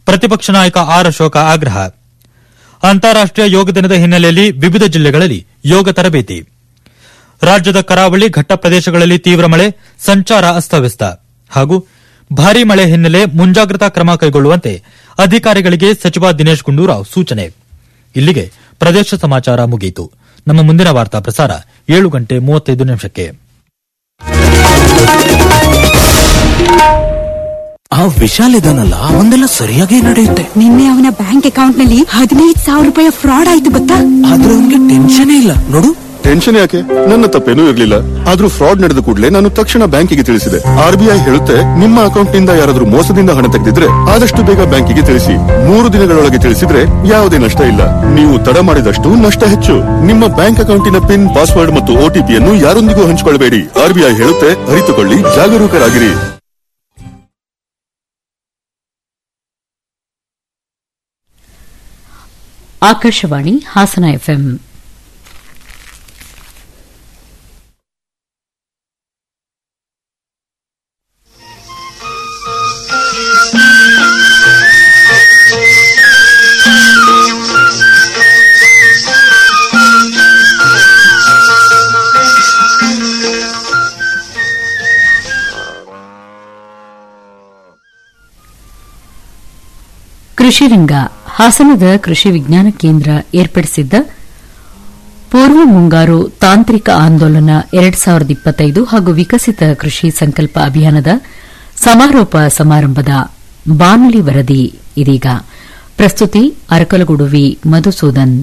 ಪ್ರತಿಪಕ್ಷ ನಾಯಕ ಆರ್ ಅಶೋಕ ಆಗ್ರಹ ಅಂತಾರಾಷ್ಟೀಯ ಯೋಗ ದಿನದ ಹಿನ್ನೆಲೆಯಲ್ಲಿ ವಿವಿಧ ಜಿಲ್ಲೆಗಳಲ್ಲಿ ಯೋಗ ತರಬೇತಿ ರಾಜ್ಯದ ಕರಾವಳಿ ಘಟ್ಟ ಪ್ರದೇಶಗಳಲ್ಲಿ ತೀವ್ರ ಮಳೆ ಸಂಚಾರ ಅಸ್ತವ್ಯಸ್ತ ಹಾಗೂ ಭಾರೀ ಮಳೆ ಹಿನ್ನೆಲೆ ಮುಂಜಾಗ್ರತಾ ಕ್ರಮ ಕೈಗೊಳ್ಳುವಂತೆ ಅಧಿಕಾರಿಗಳಿಗೆ ಸಚಿವ ದಿನೇಶ್ ಗುಂಡೂರಾವ್ ಸೂಚನೆ ಇಲ್ಲಿಗೆ ಪ್ರದೇಶ ಸಮಾಚಾರ ಮುಗಿಯಿತು ನಮ್ಮ ಮುಂದಿನ ವಾರ್ತಾ ಪ್ರಸಾರ ಏಳು ಗಂಟೆ ಮೂವತ್ತೈದು ನಿಮಿಷಕ್ಕೆ ಆ ವಿಶಾಲ್ ಇದಾನಲ್ಲ ಒಂದೆಲ್ಲ ಸರಿಯಾಗಿ ನಡೆಯುತ್ತೆ ನಿನ್ನೆ ಅವನ ಬ್ಯಾಂಕ್ ಅಕೌಂಟ್ ನಲ್ಲಿ ಹದಿನೈದು ಸಾವಿರ ರೂಪಾಯಿ ಫ್ರಾಡ್ ಆಯ್ತು ಗೊತ್ತಾ ಆದ್ರೆ ಅವನಿಗೆ ಟೆನ್ಷನ್ ಇಲ್ಲ ನೋಡು ಟೆನ್ಷನ್ ಯಾಕೆ ನನ್ನ ತಪ್ಪೇನೂ ಇರ್ಲಿಲ್ಲ ಆದ್ರೂ ಫ್ರಾಡ್ ನಡೆದ ಕೂಡಲೇ ನಾನು ತಕ್ಷಣ ಬ್ಯಾಂಕಿಗೆ ತಿಳಿಸಿದೆ ಆರ್ಬಿಐ ಹೇಳುತ್ತೆ ನಿಮ್ಮ ಅಕೌಂಟ್ ನಿಂದ ಯಾರಾದ್ರೂ ಮೋಸದಿಂದ ಹಣ ತೆಗೆದಿದ್ರೆ ಆದಷ್ಟು ಬೇಗ ಬ್ಯಾಂಕಿಗೆ ತಿಳಿಸಿ ಮೂರು ದಿನಗಳೊಳಗೆ ತಿಳಿಸಿದ್ರೆ ಯಾವುದೇ ನಷ್ಟ ಇಲ್ಲ ನೀವು ತಡ ಮಾಡಿದಷ್ಟು ನಷ್ಟ ಹೆಚ್ಚು ನಿಮ್ಮ ಬ್ಯಾಂಕ್ ಅಕೌಂಟಿನ ಪಿನ್ ಪಾಸ್ವರ್ಡ್ ಮತ್ತು ಒಟಿಪಿಯನ್ನು ಯಾರೊಂದಿಗೂ ಹಂಚಿಕೊಳ್ಳಬೇಡಿ ಆರ್ಬಿಐ ಹೇಳುತ್ತೆ ಅರಿತುಕೊಳ್ಳಿ ಜಾಗರೂಕರಾಗಿರಿ ಆಕಾಶವಾಣಿ ಹಾಸನ ಎಫ್ಎಂ ಕೃಷಿ ರಂಗ ಹಾಸನದ ಕೃಷಿ ವಿಜ್ಞಾನ ಕೇಂದ್ರ ಏರ್ಪಡಿಸಿದ್ದ ಪೂರ್ವ ಮುಂಗಾರು ತಾಂತ್ರಿಕ ಆಂದೋಲನ ಎರಡ್ ಸಾವಿರದ ಇಪ್ಪತ್ತೈದು ಹಾಗೂ ವಿಕಸಿತ ಕೃಷಿ ಸಂಕಲ್ಪ ಅಭಿಯಾನದ ಸಮಾರೋಪ ಸಮಾರಂಭದ ಬಾನುಲಿ ವರದಿ ಇದೀಗ ಪ್ರಸ್ತುತಿ ಅರಕಲಗೂಡು ವಿ ಮಧುಸೂದನ್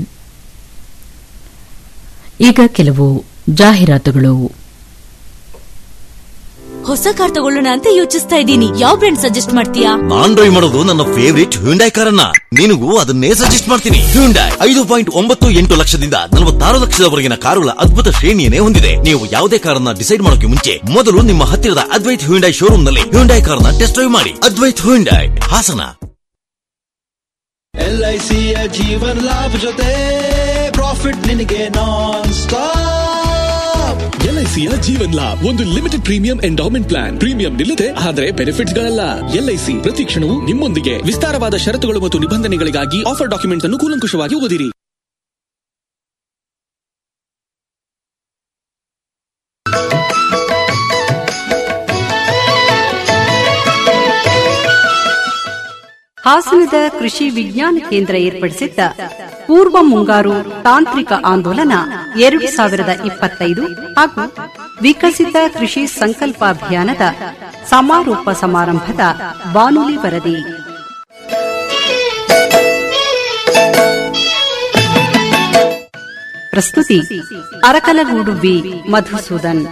ಈಗ ಕೆಲವು ಜಾಹೀರಾತುಗಳು ಹೊಸ ಕಾರ್ ತಗೊಳ್ಳೋಣ ಅಂತ ಯೋಚಿಸ್ತಾ ಇದ್ದೀನಿ ಯಾವ ಬ್ರ್ಯಾಂಡ್ ಸಜೆಸ್ಟ್ ಮಾಡ್ತೀಯಾ ನಾನ್ ಡ್ರೈವ್ ಮಾಡೋದು ನನ್ನ ಫೇವರಿಟ್ ಹ್ಯುಂಡೈ ಕಾರನ್ನ ನಿನಗೂ ಅದನ್ನೇ ಸಜೆಸ್ಟ್ ಮಾಡ್ತೀನಿ ಹ್ಯುಂಡೈ ಐದು ಪಾಯಿಂಟ್ ಒಂಬತ್ತು ಎಂಟು ಲಕ್ಷದಿಂದ ನಲವತ್ತಾರು ಲಕ್ಷದವರೆಗಿನ ಕಾರುಗಳ ಅದ್ಭುತ ಶ್ರೇಣಿಯನ್ನೇ ಹೊಂದಿದೆ ನೀವು ಯಾವುದೇ ಕಾರನ್ನ ಡಿಸೈಡ್ ಮಾಡೋಕೆ ಮುಂಚೆ ಮೊದಲು ನಿಮ್ಮ ಹತ್ತಿರದ ಅದ್ವೈತ್ ಹ್ಯುಂಡೈ ಶೋರೂಮ್ ನಲ್ಲಿ ಹ್ಯುಂಡೈ ಕಾರನ್ನ ಟೆಸ್ಟ್ ಡ್ರೈವ್ ಮಾಡಿ ಅದ್ವೈತ್ ಹ್ಯುಂಡೈ ಹಾಸನ ಎಲ್ಐಸಿಯ ಜೀವನ್ ಲಾಭ ಜೊತೆ ಪ್ರಾಫಿಟ್ ನಿನಗೆ ನಾನ್ ಸ್ಟಾಪ್ ಎಲ್ಐಸಿಯ ಜೀವನ್ ಲಾಭ್ ಒಂದು limited premium endowment plan premium ನಿಲ್ಲದೆ ಆದರೆ ಬೆನಿಫಿಟ್ಸ್ ಗಳಲ್ಲ ಎಲ್ಐಸಿ ಪ್ರತಿ ಕ್ಷಣವೂ ನಿಮ್ಮೊಂದಿಗೆ ವಿಸ್ತಾರವಾದ ಷರತ್ತುಗಳು ಮತ್ತು ನಿಬಂಧನೆಗಳಿಗಾಗಿ ಆಫರ್ ಡಾಕ್ಯುಮೆಂಟ್ಸ್ ಅನ್ನು ಕೂಲಂಕುಷವಾಗಿ ಓದಿರಿ ಹಾಸನದ ಕೃಷಿ ವಿಜ್ಞಾನ ಕೇಂದ್ರ ಏರ್ಪಡಿಸಿದ್ದ ಪೂರ್ವ ಮುಂಗಾರು ತಾಂತ್ರಿಕ ಆಂದೋಲನ ಎರಡು ಸಾವಿರದ ಇಪ್ಪತ್ತೈದು ಹಾಗೂ ವಿಕಸಿತ ಕೃಷಿ ಸಂಕಲ್ಪ ಅಭಿಯಾನದ ಸಮಾರೋಪ ಸಮಾರಂಭದ ಬಾನುಲಿ ವರದಿ ಪ್ರಸ್ತುತಿ ಅರಕಲಗೂಡು ವಿ ಮಧುಸೂದನ್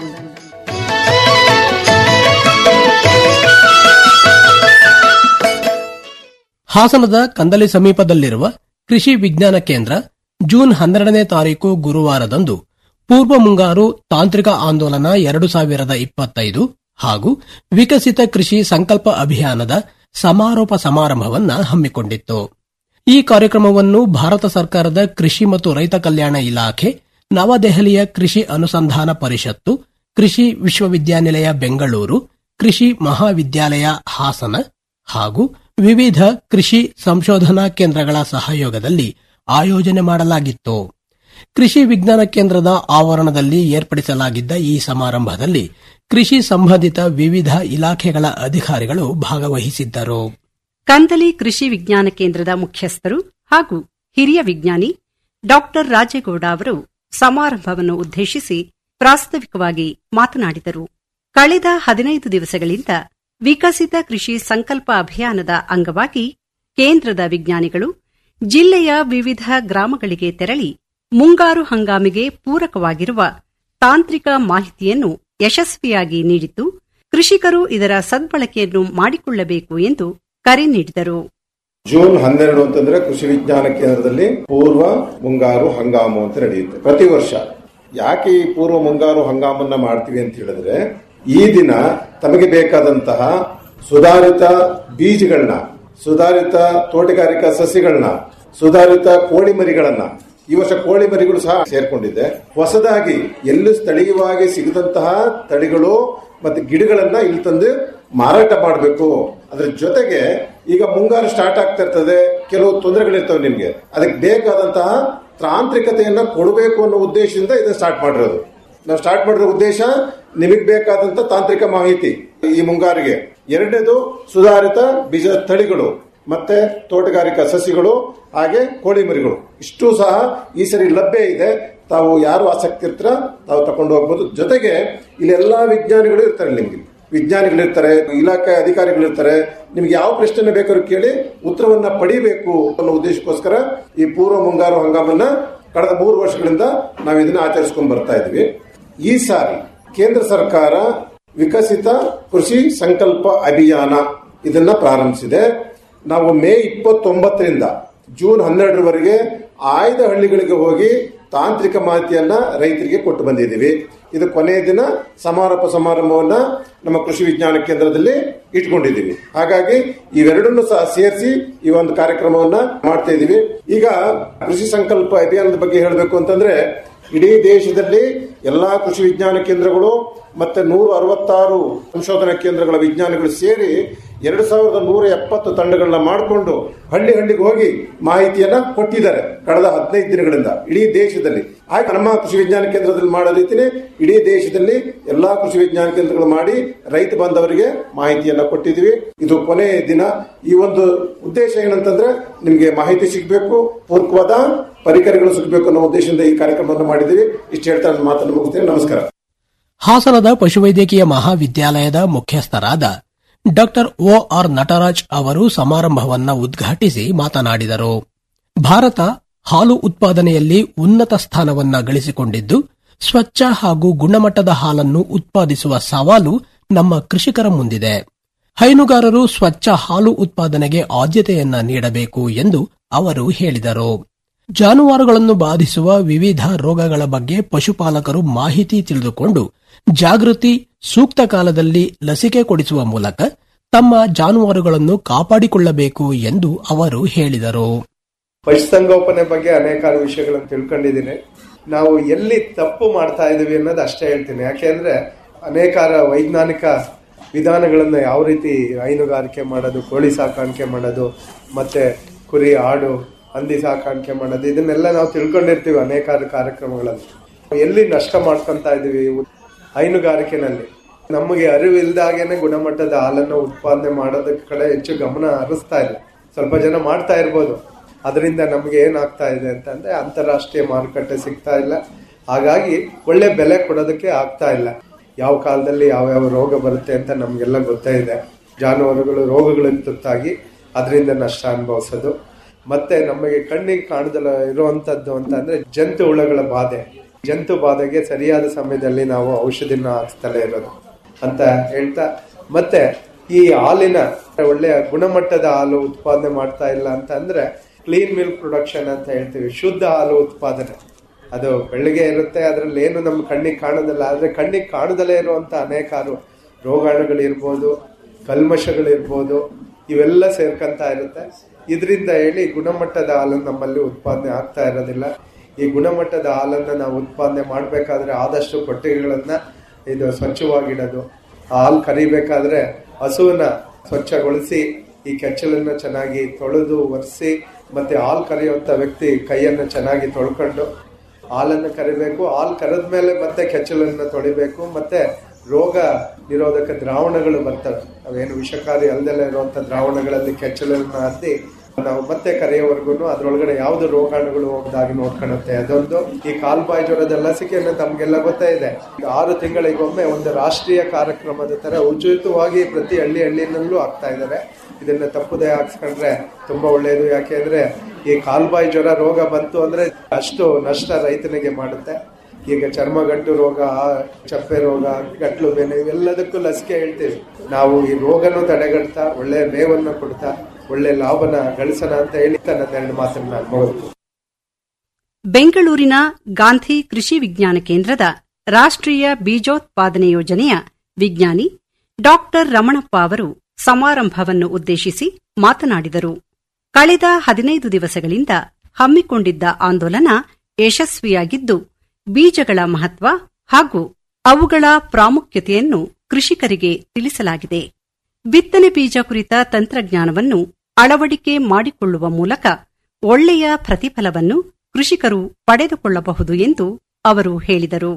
ಹಾಸನದ ಕಂದಲಿ ಸಮೀಪದಲ್ಲಿರುವ ಕೃಷಿ ವಿಜ್ಞಾನ ಕೇಂದ್ರ ಜೂನ್ ಹನ್ನೆರಡನೇ ತಾರೀಕು ಗುರುವಾರದಂದು ಪೂರ್ವ ಮುಂಗಾರು ತಾಂತ್ರಿಕ ಆಂದೋಲನ ಎರಡು ಸಾವಿರದ ಇಪ್ಪತ್ತೈದು ಹಾಗೂ ವಿಕಸಿತ ಕೃಷಿ ಸಂಕಲ್ಪ ಅಭಿಯಾನದ ಸಮಾರೋಪ ಸಮಾರಂಭವನ್ನ ಹಮ್ಮಿಕೊಂಡಿತ್ತು ಈ ಕಾರ್ಯಕ್ರಮವನ್ನು ಭಾರತ ಸರ್ಕಾರದ ಕೃಷಿ ಮತ್ತು ರೈತ ಕಲ್ಯಾಣ ಇಲಾಖೆ ನವದೆಹಲಿಯ ಕೃಷಿ ಅನುಸಂಧಾನ ಪರಿಷತ್ತು ಕೃಷಿ ವಿಶ್ವವಿದ್ಯಾನಿಲಯ ಬೆಂಗಳೂರು ಕೃಷಿ ಮಹಾವಿದ್ಯಾಲಯ ಹಾಸನ ಹಾಗೂ ವಿವಿಧ ಕೃಷಿ ಸಂಶೋಧನಾ ಕೇಂದ್ರಗಳ ಸಹಯೋಗದಲ್ಲಿ ಆಯೋಜನೆ ಮಾಡಲಾಗಿತ್ತು ಕೃಷಿ ವಿಜ್ಞಾನ ಕೇಂದ್ರದ ಆವರಣದಲ್ಲಿ ಏರ್ಪಡಿಸಲಾಗಿದ್ದ ಈ ಸಮಾರಂಭದಲ್ಲಿ ಕೃಷಿ ಸಂಬಂಧಿತ ವಿವಿಧ ಇಲಾಖೆಗಳ ಅಧಿಕಾರಿಗಳು ಭಾಗವಹಿಸಿದ್ದರು ಕಂದಲಿ ಕೃಷಿ ವಿಜ್ಞಾನ ಕೇಂದ್ರದ ಮುಖ್ಯಸ್ಥರು ಹಾಗೂ ಹಿರಿಯ ವಿಜ್ಞಾನಿ ಡಾಕ್ಟರ್ ರಾಜೇಗೌಡ ಅವರು ಸಮಾರಂಭವನ್ನು ಉದ್ದೇಶಿಸಿ ಪ್ರಾಸ್ತಾವಿಕವಾಗಿ ಮಾತನಾಡಿದರು ಕಳೆದ ಹದಿನೈದು ದಿವಸಗಳಿಂದ ವಿಕಸಿತ ಕೃಷಿ ಸಂಕಲ್ಪ ಅಭಿಯಾನದ ಅಂಗವಾಗಿ ಕೇಂದ್ರದ ವಿಜ್ಞಾನಿಗಳು ಜಿಲ್ಲೆಯ ವಿವಿಧ ಗ್ರಾಮಗಳಿಗೆ ತೆರಳಿ ಮುಂಗಾರು ಹಂಗಾಮಿಗೆ ಪೂರಕವಾಗಿರುವ ತಾಂತ್ರಿಕ ಮಾಹಿತಿಯನ್ನು ಯಶಸ್ವಿಯಾಗಿ ನೀಡಿದ್ದು ಕೃಷಿಕರು ಇದರ ಸದ್ಬಳಕೆಯನ್ನು ಮಾಡಿಕೊಳ್ಳಬೇಕು ಎಂದು ಕರೆ ನೀಡಿದರು ಜೂನ್ ಹನ್ನೆರಡು ಅಂತಂದ್ರೆ ಕೃಷಿ ವಿಜ್ಞಾನ ಕೇಂದ್ರದಲ್ಲಿ ಪೂರ್ವ ಮುಂಗಾರು ಹಂಗಾಮು ಅಂತ ನಡೆಯುತ್ತೆ ಪ್ರತಿ ವರ್ಷ ಯಾಕೆ ಈ ಪೂರ್ವ ಮುಂಗಾರು ಹಂಗಾಮನ್ನ ಮಾಡ್ತೀವಿ ಅಂತ ಹೇಳಿದ್ರೆ ಈ ದಿನ ತಮಗೆ ಬೇಕಾದಂತಹ ಸುಧಾರಿತ ಬೀಜಗಳನ್ನ ಸುಧಾರಿತ ತೋಟಗಾರಿಕಾ ಸಸ್ಯಗಳನ್ನ ಸುಧಾರಿತ ಕೋಳಿ ಮರಿಗಳನ್ನ ಈ ವರ್ಷ ಕೋಳಿ ಮರಿಗಳು ಸಹ ಸೇರ್ಕೊಂಡಿದೆ ಹೊಸದಾಗಿ ಎಲ್ಲೂ ಸ್ಥಳೀಯವಾಗಿ ಸಿಗದಂತಹ ತಳಿಗಳು ಮತ್ತೆ ಗಿಡಗಳನ್ನ ಇಲ್ಲಿ ತಂದು ಮಾರಾಟ ಮಾಡಬೇಕು ಅದ್ರ ಜೊತೆಗೆ ಈಗ ಮುಂಗಾರು ಸ್ಟಾರ್ಟ್ ಆಗ್ತಾ ಇರ್ತದೆ ಕೆಲವು ತೊಂದರೆಗಳಿರ್ತವೆ ನಿಮ್ಗೆ ಅದಕ್ಕೆ ಬೇಕಾದಂತಹ ತಾಂತ್ರಿಕತೆಯನ್ನ ಕೊಡಬೇಕು ಅನ್ನೋ ಉದ್ದೇಶದಿಂದ ಇದನ್ನ ಸ್ಟಾರ್ಟ್ ಮಾಡಿರೋದು ನಾವು ಸ್ಟಾರ್ಟ್ ಮಾಡಿರೋ ಉದ್ದೇಶ ನಿಮಗೆ ಬೇಕಾದಂತ ತಾಂತ್ರಿಕ ಮಾಹಿತಿ ಈ ಮುಂಗಾರಿಗೆ ಎರಡನೇದು ಸುಧಾರಿತ ಬೀಜ ತಳಿಗಳು ಮತ್ತೆ ತೋಟಗಾರಿಕಾ ಸಸಿಗಳು ಹಾಗೆ ಕೋಳಿ ಮರಿಗಳು ಇಷ್ಟು ಸಹ ಈ ಸರಿ ಲಭ್ಯ ಇದೆ ತಾವು ಯಾರು ಆಸಕ್ತಿ ಇರ್ತಾರ ತಾವು ತಕೊಂಡು ಹೋಗ್ಬೋದು ಜೊತೆಗೆ ಇಲ್ಲಿ ಎಲ್ಲಾ ವಿಜ್ಞಾನಿಗಳು ಇರ್ತಾರೆ ನಿಮ್ಗೆ ವಿಜ್ಞಾನಿಗಳಿರ್ತಾರೆ ಇಲಾಖೆ ಅಧಿಕಾರಿಗಳಿರ್ತಾರೆ ನಿಮ್ಗೆ ಯಾವ ಪ್ರಶ್ನೆ ಬೇಕಾದ್ರೂ ಕೇಳಿ ಉತ್ತರವನ್ನ ಪಡಿಬೇಕು ಅನ್ನೋ ಉದ್ದೇಶಕ್ಕೋಸ್ಕರ ಈ ಪೂರ್ವ ಮುಂಗಾರು ಹಂಗಾಮನ್ನ ಕಳೆದ ಮೂರು ವರ್ಷಗಳಿಂದ ನಾವು ಇದನ್ನ ಆಚರಿಸ್ಕೊಂಡು ಬರ್ತಾ ಇದ್ವಿ ಈ ಸಾರಿ ಕೇಂದ್ರ ಸರ್ಕಾರ ವಿಕಸಿತ ಕೃಷಿ ಸಂಕಲ್ಪ ಅಭಿಯಾನ ಇದನ್ನ ಪ್ರಾರಂಭಿಸಿದೆ ನಾವು ಮೇ ಇಪ್ಪತ್ತೊಂಬತ್ತರಿಂದ ಜೂನ್ ಹನ್ನೆರಡರವರೆಗೆ ಆಯ್ದ ಹಳ್ಳಿಗಳಿಗೆ ಹೋಗಿ ತಾಂತ್ರಿಕ ಮಾಹಿತಿಯನ್ನ ರೈತರಿಗೆ ಕೊಟ್ಟು ಬಂದಿದ್ದೀವಿ ಇದು ಕೊನೆಯ ದಿನ ಸಮಾರೋಪ ಸಮಾರಂಭವನ್ನ ನಮ್ಮ ಕೃಷಿ ವಿಜ್ಞಾನ ಕೇಂದ್ರದಲ್ಲಿ ಇಟ್ಕೊಂಡಿದ್ದೀವಿ ಹಾಗಾಗಿ ಇವೆರಡನ್ನು ಸಹ ಸೇರಿಸಿ ಈ ಒಂದು ಕಾರ್ಯಕ್ರಮವನ್ನ ಮಾಡ್ತಾ ಇದ್ದೀವಿ ಈಗ ಕೃಷಿ ಸಂಕಲ್ಪ ಅಭಿಯಾನದ ಬಗ್ಗೆ ಹೇಳಬೇಕು ಅಂತಂದ್ರೆ ಇಡೀ ದೇಶದಲ್ಲಿ ಎಲ್ಲಾ ಕೃಷಿ ವಿಜ್ಞಾನ ಕೇಂದ್ರಗಳು ಮತ್ತೆ ನೂರ ಅರವತ್ತಾರು ಸಂಶೋಧನಾ ಕೇಂದ್ರಗಳ ವಿಜ್ಞಾನಿಗಳು ಸೇರಿ ಎರಡು ಸಾವಿರದ ನೂರ ಎಪ್ಪತ್ತು ತಂಡಗಳನ್ನ ಮಾಡಿಕೊಂಡು ಹಳ್ಳಿ ಹಳ್ಳಿಗೆ ಹೋಗಿ ಮಾಹಿತಿಯನ್ನ ಕೊಟ್ಟಿದ್ದಾರೆ ಕಳೆದ ಹದಿನೈದು ದಿನಗಳಿಂದ ಇಡೀ ದೇಶದಲ್ಲಿ ಹಾಗೆ ನಮ್ಮ ಕೃಷಿ ವಿಜ್ಞಾನ ಕೇಂದ್ರದಲ್ಲಿ ಮಾಡೋ ರೀತಿನೇ ಇಡೀ ದೇಶದಲ್ಲಿ ಎಲ್ಲಾ ಕೃಷಿ ವಿಜ್ಞಾನ ಕೇಂದ್ರಗಳು ಮಾಡಿ ರೈತ ಬಾಂಧವರಿಗೆ ಮಾಹಿತಿಯನ್ನ ಕೊಟ್ಟಿದ್ದೀವಿ ಇದು ಕೊನೆಯ ದಿನ ಈ ಒಂದು ಉದ್ದೇಶ ಏನಂತಂದ್ರೆ ನಿಮಗೆ ಮಾಹಿತಿ ಸಿಗಬೇಕು ಪೂರ್ವವಾದ ಪರಿಕರಗಳು ಸಿಗಬೇಕು ಅನ್ನೋ ಉದ್ದೇಶದಿಂದ ಈ ಕಾರ್ಯಕ್ರಮವನ್ನು ಮಾಡಿದ್ದೀವಿ ಇಷ್ಟು ಹೇಳ್ತಾ ನನ್ನ ಮಾತನ್ನು ಮುಗಿಸ್ತೇನೆ ನಮಸ್ಕಾರ ಹಾಸನದ ಪಶುವೈದ್ಯಕೀಯ ಮಹಾವಿದ್ಯಾಲಯದ ಮುಖ್ಯಸ್ಥರಾದ ಡಾಕ್ಟರ್ ಒ ಆರ್ ನಟರಾಜ್ ಅವರು ಸಮಾರಂಭವನ್ನ ಉದ್ಘಾಟಿಸಿ ಮಾತನಾಡಿದರು ಭಾರತ ಹಾಲು ಉತ್ಪಾದನೆಯಲ್ಲಿ ಉನ್ನತ ಸ್ಥಾನವನ್ನ ಗಳಿಸಿಕೊಂಡಿದ್ದು ಸ್ವಚ್ಛ ಹಾಗೂ ಗುಣಮಟ್ಟದ ಹಾಲನ್ನು ಉತ್ಪಾದಿಸುವ ಸವಾಲು ನಮ್ಮ ಕೃಷಿಕರ ಮುಂದಿದೆ ಹೈನುಗಾರರು ಸ್ವಚ್ಛ ಹಾಲು ಉತ್ಪಾದನೆಗೆ ಆದ್ಯತೆಯನ್ನ ನೀಡಬೇಕು ಎಂದು ಅವರು ಹೇಳಿದರು ಜಾನುವಾರುಗಳನ್ನು ಬಾಧಿಸುವ ವಿವಿಧ ರೋಗಗಳ ಬಗ್ಗೆ ಪಶುಪಾಲಕರು ಮಾಹಿತಿ ತಿಳಿದುಕೊಂಡು ಜಾಗೃತಿ ಸೂಕ್ತ ಕಾಲದಲ್ಲಿ ಲಸಿಕೆ ಕೊಡಿಸುವ ಮೂಲಕ ತಮ್ಮ ಜಾನುವಾರುಗಳನ್ನು ಕಾಪಾಡಿಕೊಳ್ಳಬೇಕು ಎಂದು ಅವರು ಹೇಳಿದರು ಪಶುಸಂಗೋಪನೆ ಬಗ್ಗೆ ಅನೇಕಾರು ವಿಷಯಗಳನ್ನು ತಿಳ್ಕೊಂಡಿದ್ದೀನಿ ನಾವು ಎಲ್ಲಿ ತಪ್ಪು ಮಾಡ್ತಾ ಇದೀವಿ ಅನ್ನೋದು ಅಷ್ಟೇ ಹೇಳ್ತೀನಿ ಯಾಕೆಂದ್ರೆ ಅನೇಕಾರ ವೈಜ್ಞಾನಿಕ ವಿಧಾನಗಳನ್ನ ಯಾವ ರೀತಿ ಹೈನುಗಾರಿಕೆ ಮಾಡೋದು ಕೋಳಿ ಸಾಕಾಣಿಕೆ ಮಾಡೋದು ಮತ್ತೆ ಕುರಿ ಆಡು ಹಂದಿ ಸಾಕಾಣಿಕೆ ಮಾಡೋದು ಇದನ್ನೆಲ್ಲ ನಾವು ತಿಳ್ಕೊಂಡಿರ್ತೀವಿ ಅನೇಕಾರು ಕಾರ್ಯಕ್ರಮಗಳಲ್ಲಿ ಎಲ್ಲಿ ನಷ್ಟ ಮಾಡ್ಕೊಂತ ಇದೀವಿ ಹೈನುಗಾರಿಕೆನಲ್ಲಿ ನಮಗೆ ಅರಿವಿಲ್ದಾಗೇನೆ ಗುಣಮಟ್ಟದ ಹಾಲನ್ನು ಉತ್ಪಾದನೆ ಮಾಡೋದಕ್ಕೆ ಕಡೆ ಹೆಚ್ಚು ಗಮನ ಹರಿಸ್ತಾ ಇಲ್ಲ ಸ್ವಲ್ಪ ಜನ ಮಾಡ್ತಾ ಇರ್ಬೋದು ಅದರಿಂದ ನಮ್ಗೆ ಏನಾಗ್ತಾ ಇದೆ ಅಂತಂದ್ರೆ ಅಂತಾರಾಷ್ಟ್ರೀಯ ಮಾರುಕಟ್ಟೆ ಸಿಗ್ತಾ ಇಲ್ಲ ಹಾಗಾಗಿ ಒಳ್ಳೆ ಬೆಲೆ ಕೊಡೋದಕ್ಕೆ ಆಗ್ತಾ ಇಲ್ಲ ಯಾವ ಕಾಲದಲ್ಲಿ ಯಾವ್ಯಾವ ರೋಗ ಬರುತ್ತೆ ಅಂತ ನಮ್ಗೆಲ್ಲ ಗೊತ್ತೇ ಇದೆ ಜಾನುವಾರುಗಳು ರೋಗಗಳಿಗೆ ತುತ್ತಾಗಿ ಅದರಿಂದ ನಷ್ಟ ಅನುಭವಿಸೋದು ಮತ್ತೆ ನಮಗೆ ಕಣ್ಣಿಗೆ ಕಾಣದಲ್ಲ ಇರುವಂತದ್ದು ಅಂತ ಅಂದ್ರೆ ಜಂತು ಹುಳಗಳ ಬಾಧೆ ಜಂತು ಬಾಧೆಗೆ ಸರಿಯಾದ ಸಮಯದಲ್ಲಿ ನಾವು ಔಷಧಿನ ಹಾಕ್ಸ್ತಲೇ ಇರೋದು ಅಂತ ಹೇಳ್ತಾ ಮತ್ತೆ ಈ ಹಾಲಿನ ಒಳ್ಳೆಯ ಗುಣಮಟ್ಟದ ಹಾಲು ಉತ್ಪಾದನೆ ಮಾಡ್ತಾ ಇಲ್ಲ ಅಂತ ಅಂದ್ರೆ ಕ್ಲೀನ್ ಮಿಲ್ಕ್ ಪ್ರೊಡಕ್ಷನ್ ಅಂತ ಹೇಳ್ತೀವಿ ಶುದ್ಧ ಹಾಲು ಉತ್ಪಾದನೆ ಅದು ಬೆಳಗ್ಗೆ ಇರುತ್ತೆ ಅದ್ರಲ್ಲಿ ಏನು ನಮ್ಮ ಕಣ್ಣಿಗೆ ಕಾಣೋದಿಲ್ಲ ಆದ್ರೆ ಕಣ್ಣಿಗೆ ಕಾಣದಲ್ಲೇ ಇರುವಂತ ಅನೇಕಾರು ರೋಗಾಣುಗಳಿರ್ಬೋದು ಕಲ್ಮಶಗಳಿರ್ಬೋದು ಇವೆಲ್ಲ ಸೇರ್ಕೊಂತ ಇರುತ್ತೆ ಇದರಿಂದ ಹೇಳಿ ಗುಣಮಟ್ಟದ ಹಾಲನ್ನು ನಮ್ಮಲ್ಲಿ ಉತ್ಪಾದನೆ ಆಗ್ತಾ ಇರೋದಿಲ್ಲ ಈ ಗುಣಮಟ್ಟದ ಹಾಲನ್ನ ನಾವು ಉತ್ಪಾದನೆ ಮಾಡಬೇಕಾದ್ರೆ ಆದಷ್ಟು ಕೊಟ್ಟಿಗೆಗಳನ್ನ ಇದು ಸ್ವಚ್ಛವಾಗಿಡೋದು ಆ ಹಾಲು ಕರಿಬೇಕಾದ್ರೆ ಹಸುವನ್ನ ಸ್ವಚ್ಛಗೊಳಿಸಿ ಈ ಕೆಚ್ಚಲನ್ನ ಚೆನ್ನಾಗಿ ತೊಳೆದು ಒರೆಸಿ ಮತ್ತೆ ಹಾಲು ಕರೆಯುವಂತ ವ್ಯಕ್ತಿ ಕೈಯನ್ನ ಚೆನ್ನಾಗಿ ತೊಳ್ಕೊಂಡು ಹಾಲನ್ನು ಕರಿಬೇಕು ಹಾಲು ಕರೆದ್ಮೇಲೆ ಮತ್ತೆ ಕೆಚ್ಚಲನ್ನ ತೊಳಿಬೇಕು ಮತ್ತೆ ರೋಗ ನಿರೋಧಕ ದ್ರಾವಣಗಳು ಬರ್ತವೆ ಅವೇನು ವಿಷಕಾರಿ ಅಲ್ದೆಲ್ಲ ಇರುವಂತ ದ್ರಾವಣಗಳಲ್ಲಿ ಕೆಚ್ಚಲನ್ನ ಹತ್ತಿ ನಾವು ಮತ್ತೆ ಕರೆಯೋವರೆಗೂ ಅದ್ರೊಳಗಡೆ ಯಾವ್ದು ರೋಗಾಣುಗಳು ಹೋಗದಾಗಿ ನೋಡ್ಕೊಳ್ಳುತ್ತೆ ಅದೊಂದು ಈ ಕಾಲ್ಬಾಯಿ ಜ್ವರದ ಲಸಿಕೆಯನ್ನು ತಮ್ಗೆಲ್ಲ ಗೊತ್ತೇ ಇದೆ ಈಗ ಆರು ತಿಂಗಳಿಗೊಮ್ಮೆ ಒಂದು ರಾಷ್ಟ್ರೀಯ ಕಾರ್ಯಕ್ರಮದ ತರ ಉಚಿತವಾಗಿ ಪ್ರತಿ ಹಳ್ಳಿ ಹಳ್ಳಿನಲ್ಲೂ ಆಗ್ತಾ ಇದ್ದಾರೆ ಇದನ್ನ ತಪ್ಪುದೇ ಹಾಕ್ಸ್ಕೊಂಡ್ರೆ ತುಂಬಾ ಒಳ್ಳೆಯದು ಯಾಕೆಂದ್ರೆ ಈ ಕಾಲ್ಬಾಯಿ ಜ್ವರ ರೋಗ ಬಂತು ಅಂದ್ರೆ ಅಷ್ಟು ನಷ್ಟ ರೈತನಿಗೆ ಮಾಡುತ್ತೆ ಈಗ ಚರ್ಮಗಂಟು ರೋಗ ಚಪ್ಪೆ ರೋಗ ಗಟ್ಲು ಬೇನೆ ಇವೆಲ್ಲದಕ್ಕೂ ಲಸಿಕೆ ಹೇಳ್ತೀವಿ ನಾವು ಈ ರೋಗನೂ ತಡೆಗಟ್ತಾ ಒಳ್ಳೆ ಮೇವನ್ನು ಕೊಡ್ತಾ ಒಳ್ಳೆ ಲಾಭನ ಗಳಿಸೋಣ ಅಂತ ಹೇಳಿ ನನ್ನ ಎರಡು ಮಾತನ್ನ ನಾನು ಮುಗಿಸ್ತೀನಿ. ಬೆಂಗಳೂರಿನ ಗಾಂಧಿ ಕೃಷಿ ವಿಜ್ಞಾನ ಕೇಂದ್ರದ ರಾಷ್ಟ್ರೀಯ ಬೀಜೋತ್ಪಾದನೆ ಯೋಜನೆಯ ವಿಜ್ಞಾನಿ ಡಾಕ್ಟರ್ ರಮಣಪ್ಪ ಅವರು ಸಮಾರಂಭವನ್ನು ಉದ್ದೇಶಿಸಿ ಮಾತನಾಡಿದರು ಕಳೆದ ಹದಿನೈದು ದಿವಸಗಳಿಂದ ಹಮ್ಮಿಕೊಂಡಿದ್ದ ಆಂದೋಲನ ಯಶಸ್ವಿಯಾಗಿದ್ದು ಬೀಜಗಳ ಮಹತ್ವ ಹಾಗೂ ಅವುಗಳ ಪ್ರಾಮುಖ್ಯತೆಯನ್ನು ಕೃಷಿಕರಿಗೆ ತಿಳಿಸಲಾಗಿದೆ ಬಿತ್ತನೆ ಬೀಜ ಕುರಿತ ತಂತ್ರಜ್ಞಾನವನ್ನು ಅಳವಡಿಕೆ ಮಾಡಿಕೊಳ್ಳುವ ಮೂಲಕ ಒಳ್ಳೆಯ ಪ್ರತಿಫಲವನ್ನು ಕೃಷಿಕರು ಪಡೆದುಕೊಳ್ಳಬಹುದು ಎಂದು ಅವರು ಹೇಳಿದರು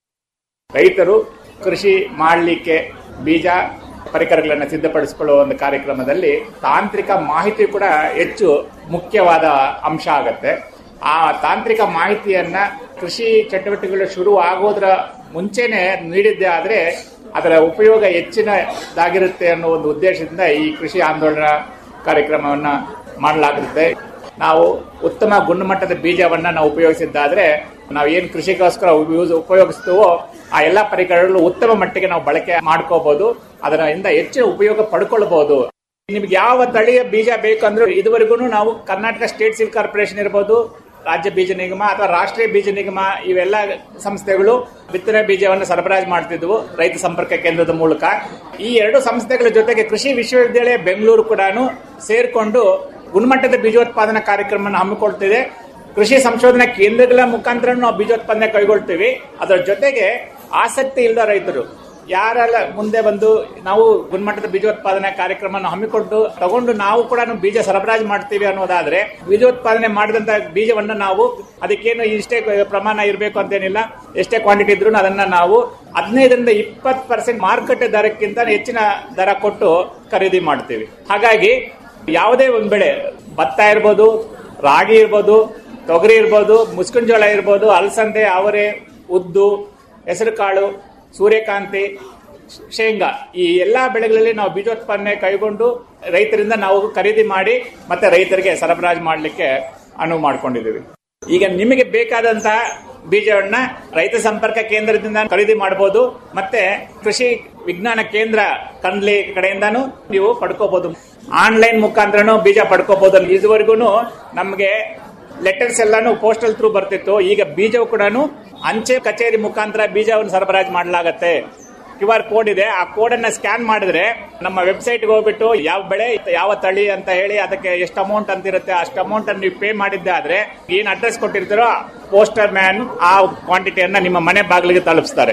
ರೈತರು ಕೃಷಿ ಮಾಡಲಿಕ್ಕೆ ಬೀಜ ಪರಿಕರಗಳನ್ನು ಸಿದ್ಧಪಡಿಸಿಕೊಳ್ಳುವ ಒಂದು ಕಾರ್ಯಕ್ರಮದಲ್ಲಿ ತಾಂತ್ರಿಕ ಮಾಹಿತಿ ಕೂಡ ಹೆಚ್ಚು ಮುಖ್ಯವಾದ ಅಂಶ ಆಗತ್ತೆ ಆ ತಾಂತ್ರಿಕ ಮಾಹಿತಿಯನ್ನ ಕೃಷಿ ಚಟುವಟಿಕೆಗಳು ಶುರು ಆಗೋದ್ರ ಮುಂಚೆನೆ ನೀಡಿದ್ದೆ ಆದ್ರೆ ಅದರ ಉಪಯೋಗ ಹೆಚ್ಚಿನದಾಗಿರುತ್ತೆ ಅನ್ನೋ ಒಂದು ಉದ್ದೇಶದಿಂದ ಈ ಕೃಷಿ ಆಂದೋಲನ ಕಾರ್ಯಕ್ರಮವನ್ನ ಮಾಡಲಾಗುತ್ತೆ ನಾವು ಉತ್ತಮ ಗುಣಮಟ್ಟದ ಬೀಜವನ್ನ ನಾವು ಉಪಯೋಗಿಸಿದ್ದಾದ್ರೆ ನಾವು ಏನು ಕೃಷಿಗೋಸ್ಕರ ಯೂಸ್ ಉಪಯೋಗಿಸ್ತೀವೋ ಆ ಎಲ್ಲಾ ಪರಿಕರಗಳು ಉತ್ತಮ ಮಟ್ಟಿಗೆ ನಾವು ಬಳಕೆ ಮಾಡ್ಕೋಬಹುದು ಅದರಿಂದ ಹೆಚ್ಚಿನ ಉಪಯೋಗ ಪಡ್ಕೊಳ್ಬಹುದು ನಿಮ್ಗೆ ಯಾವ ತಳಿಯ ಬೀಜ ಬೇಕಂದ್ರೆ ಇದುವರೆಗೂ ನಾವು ಕರ್ನಾಟಕ ಸ್ಟೇಟ್ ಸಿಲ್ಕ್ ಕಾರ್ಪೊರೇಷನ್ ಇರಬಹುದು ರಾಜ್ಯ ಬೀಜ ನಿಗಮ ಅಥವಾ ರಾಷ್ಟ್ರೀಯ ಬೀಜ ನಿಗಮ ಇವೆಲ್ಲ ಸಂಸ್ಥೆಗಳು ಬಿತ್ತನೆ ಬೀಜವನ್ನು ಸರಬರಾಜು ಮಾಡ್ತಿದ್ವು ರೈತ ಸಂಪರ್ಕ ಕೇಂದ್ರದ ಮೂಲಕ ಈ ಎರಡು ಸಂಸ್ಥೆಗಳ ಜೊತೆಗೆ ಕೃಷಿ ವಿಶ್ವವಿದ್ಯಾಲಯ ಬೆಂಗಳೂರು ಕೂಡ ಸೇರ್ಕೊಂಡು ಗುಣಮಟ್ಟದ ಬೀಜೋತ್ಪಾದನಾ ಕಾರ್ಯಕ್ರಮವನ್ನು ಹಮ್ಮಿಕೊಳ್ತಿದೆ ಕೃಷಿ ಸಂಶೋಧನಾ ಕೇಂದ್ರಗಳ ಮುಖಾಂತರ ನಾವು ಬೀಜೋತ್ಪಾದನೆ ಕೈಗೊಳ್ತೀವಿ ಅದರ ಜೊತೆಗೆ ಆಸಕ್ತಿ ಇಲ್ಲದ ರೈತರು ಯಾರೆಲ್ಲ ಮುಂದೆ ಬಂದು ನಾವು ಗುಣಮಟ್ಟದ ಬೀಜೋತ್ಪಾದನೆ ಕಾರ್ಯಕ್ರಮವನ್ನು ಹಮ್ಮಿಕೊಂಡು ತಗೊಂಡು ನಾವು ಕೂಡ ಬೀಜ ಸರಬರಾಜು ಮಾಡ್ತೀವಿ ಅನ್ನೋದಾದ್ರೆ ಬೀಜೋತ್ಪಾದನೆ ಮಾಡಿದಂತ ಬೀಜವನ್ನ ನಾವು ಅದಕ್ಕೇನು ಇಷ್ಟೇ ಪ್ರಮಾಣ ಇರಬೇಕು ಅಂತೇನಿಲ್ಲ ಎಷ್ಟೇ ಕ್ವಾಂಟಿಟಿ ಇದ್ರೂ ಅದನ್ನ ನಾವು ಹದಿನೈದರಿಂದ ಇಪ್ಪತ್ತು ಪರ್ಸೆಂಟ್ ಮಾರುಕಟ್ಟೆ ದರಕ್ಕಿಂತ ಹೆಚ್ಚಿನ ದರ ಕೊಟ್ಟು ಖರೀದಿ ಮಾಡ್ತೀವಿ ಹಾಗಾಗಿ ಯಾವುದೇ ಒಂದು ಬೆಳೆ ಭತ್ತ ಇರ್ಬೋದು ರಾಗಿ ಇರ್ಬೋದು ತೊಗರಿ ಇರ್ಬೋದು ಮುಸ್ಕಿನ ಜೋಳ ಇರ್ಬೋದು ಅಲಸಂದೆ ಅವರೆ ಉದ್ದು ಹೆಸರುಕಾಳು ಸೂರ್ಯಕಾಂತಿ ಶೇಂಗಾ ಈ ಎಲ್ಲಾ ಬೆಳೆಗಳಲ್ಲಿ ನಾವು ಬೀಜೋತ್ಪಾದನೆ ಕೈಗೊಂಡು ರೈತರಿಂದ ನಾವು ಖರೀದಿ ಮಾಡಿ ಮತ್ತೆ ರೈತರಿಗೆ ಸರಬರಾಜು ಮಾಡಲಿಕ್ಕೆ ಅನುವು ಮಾಡ್ಕೊಂಡಿದ್ದೀವಿ ಈಗ ನಿಮಗೆ ಬೇಕಾದಂತಹ ಬೀಜವನ್ನ ರೈತ ಸಂಪರ್ಕ ಕೇಂದ್ರದಿಂದ ಖರೀದಿ ಮಾಡಬಹುದು ಮತ್ತೆ ಕೃಷಿ ವಿಜ್ಞಾನ ಕೇಂದ್ರ ಕಂದ್ಲಿ ಕಡೆಯಿಂದಾನು ನೀವು ಪಡ್ಕೋಬಹುದು ಆನ್ಲೈನ್ ಮುಖಾಂತರನು ಬೀಜ ಪಡ್ಕೋಬಹುದು ಇದುವರೆಗೂ ನಮಗೆ ಲೆಟರ್ಸ್ ಎಲ್ಲಾನು ಪೋಸ್ಟಲ್ ಥ್ರೂ ಬರ್ತಿತ್ತು ಈಗ ಬೀಜವು ಕೂಡ ಅಂಚೆ ಕಚೇರಿ ಮುಖಾಂತರ ಬೀಜವನ್ನು ಸರಬರಾಜು ಮಾಡಲಾಗತ್ತೆ ಕ್ಯೂ ಆರ್ ಕೋಡ್ ಇದೆ ಆ ಕೋಡ್ ಅನ್ನ ಸ್ಕ್ಯಾನ್ ಮಾಡಿದ್ರೆ ನಮ್ಮ ವೆಬ್ಸೈಟ್ ಹೋಗ್ಬಿಟ್ಟು ಯಾವ ಬೆಳೆ ಯಾವ ತಳಿ ಅಂತ ಹೇಳಿ ಅದಕ್ಕೆ ಎಷ್ಟು ಅಮೌಂಟ್ ಅಂತ ಇರುತ್ತೆ ಅಷ್ಟು ಅಮೌಂಟ್ ಅನ್ನು ನೀವು ಪೇ ಮಾಡಿದ್ದೆ ಆದ್ರೆ ಏನ್ ಅಡ್ರೆಸ್ ಕೊಟ್ಟಿರ್ತೀರೋ ಪೋಸ್ಟರ್ ಮ್ಯಾನ್ ಆ ಕ್ವಾಂಟಿಟಿಯನ್ನ ನಿಮ್ಮ ಮನೆ ಬಾಗಿಲಿಗೆ ತಲುಪಿಸ್ತಾರೆ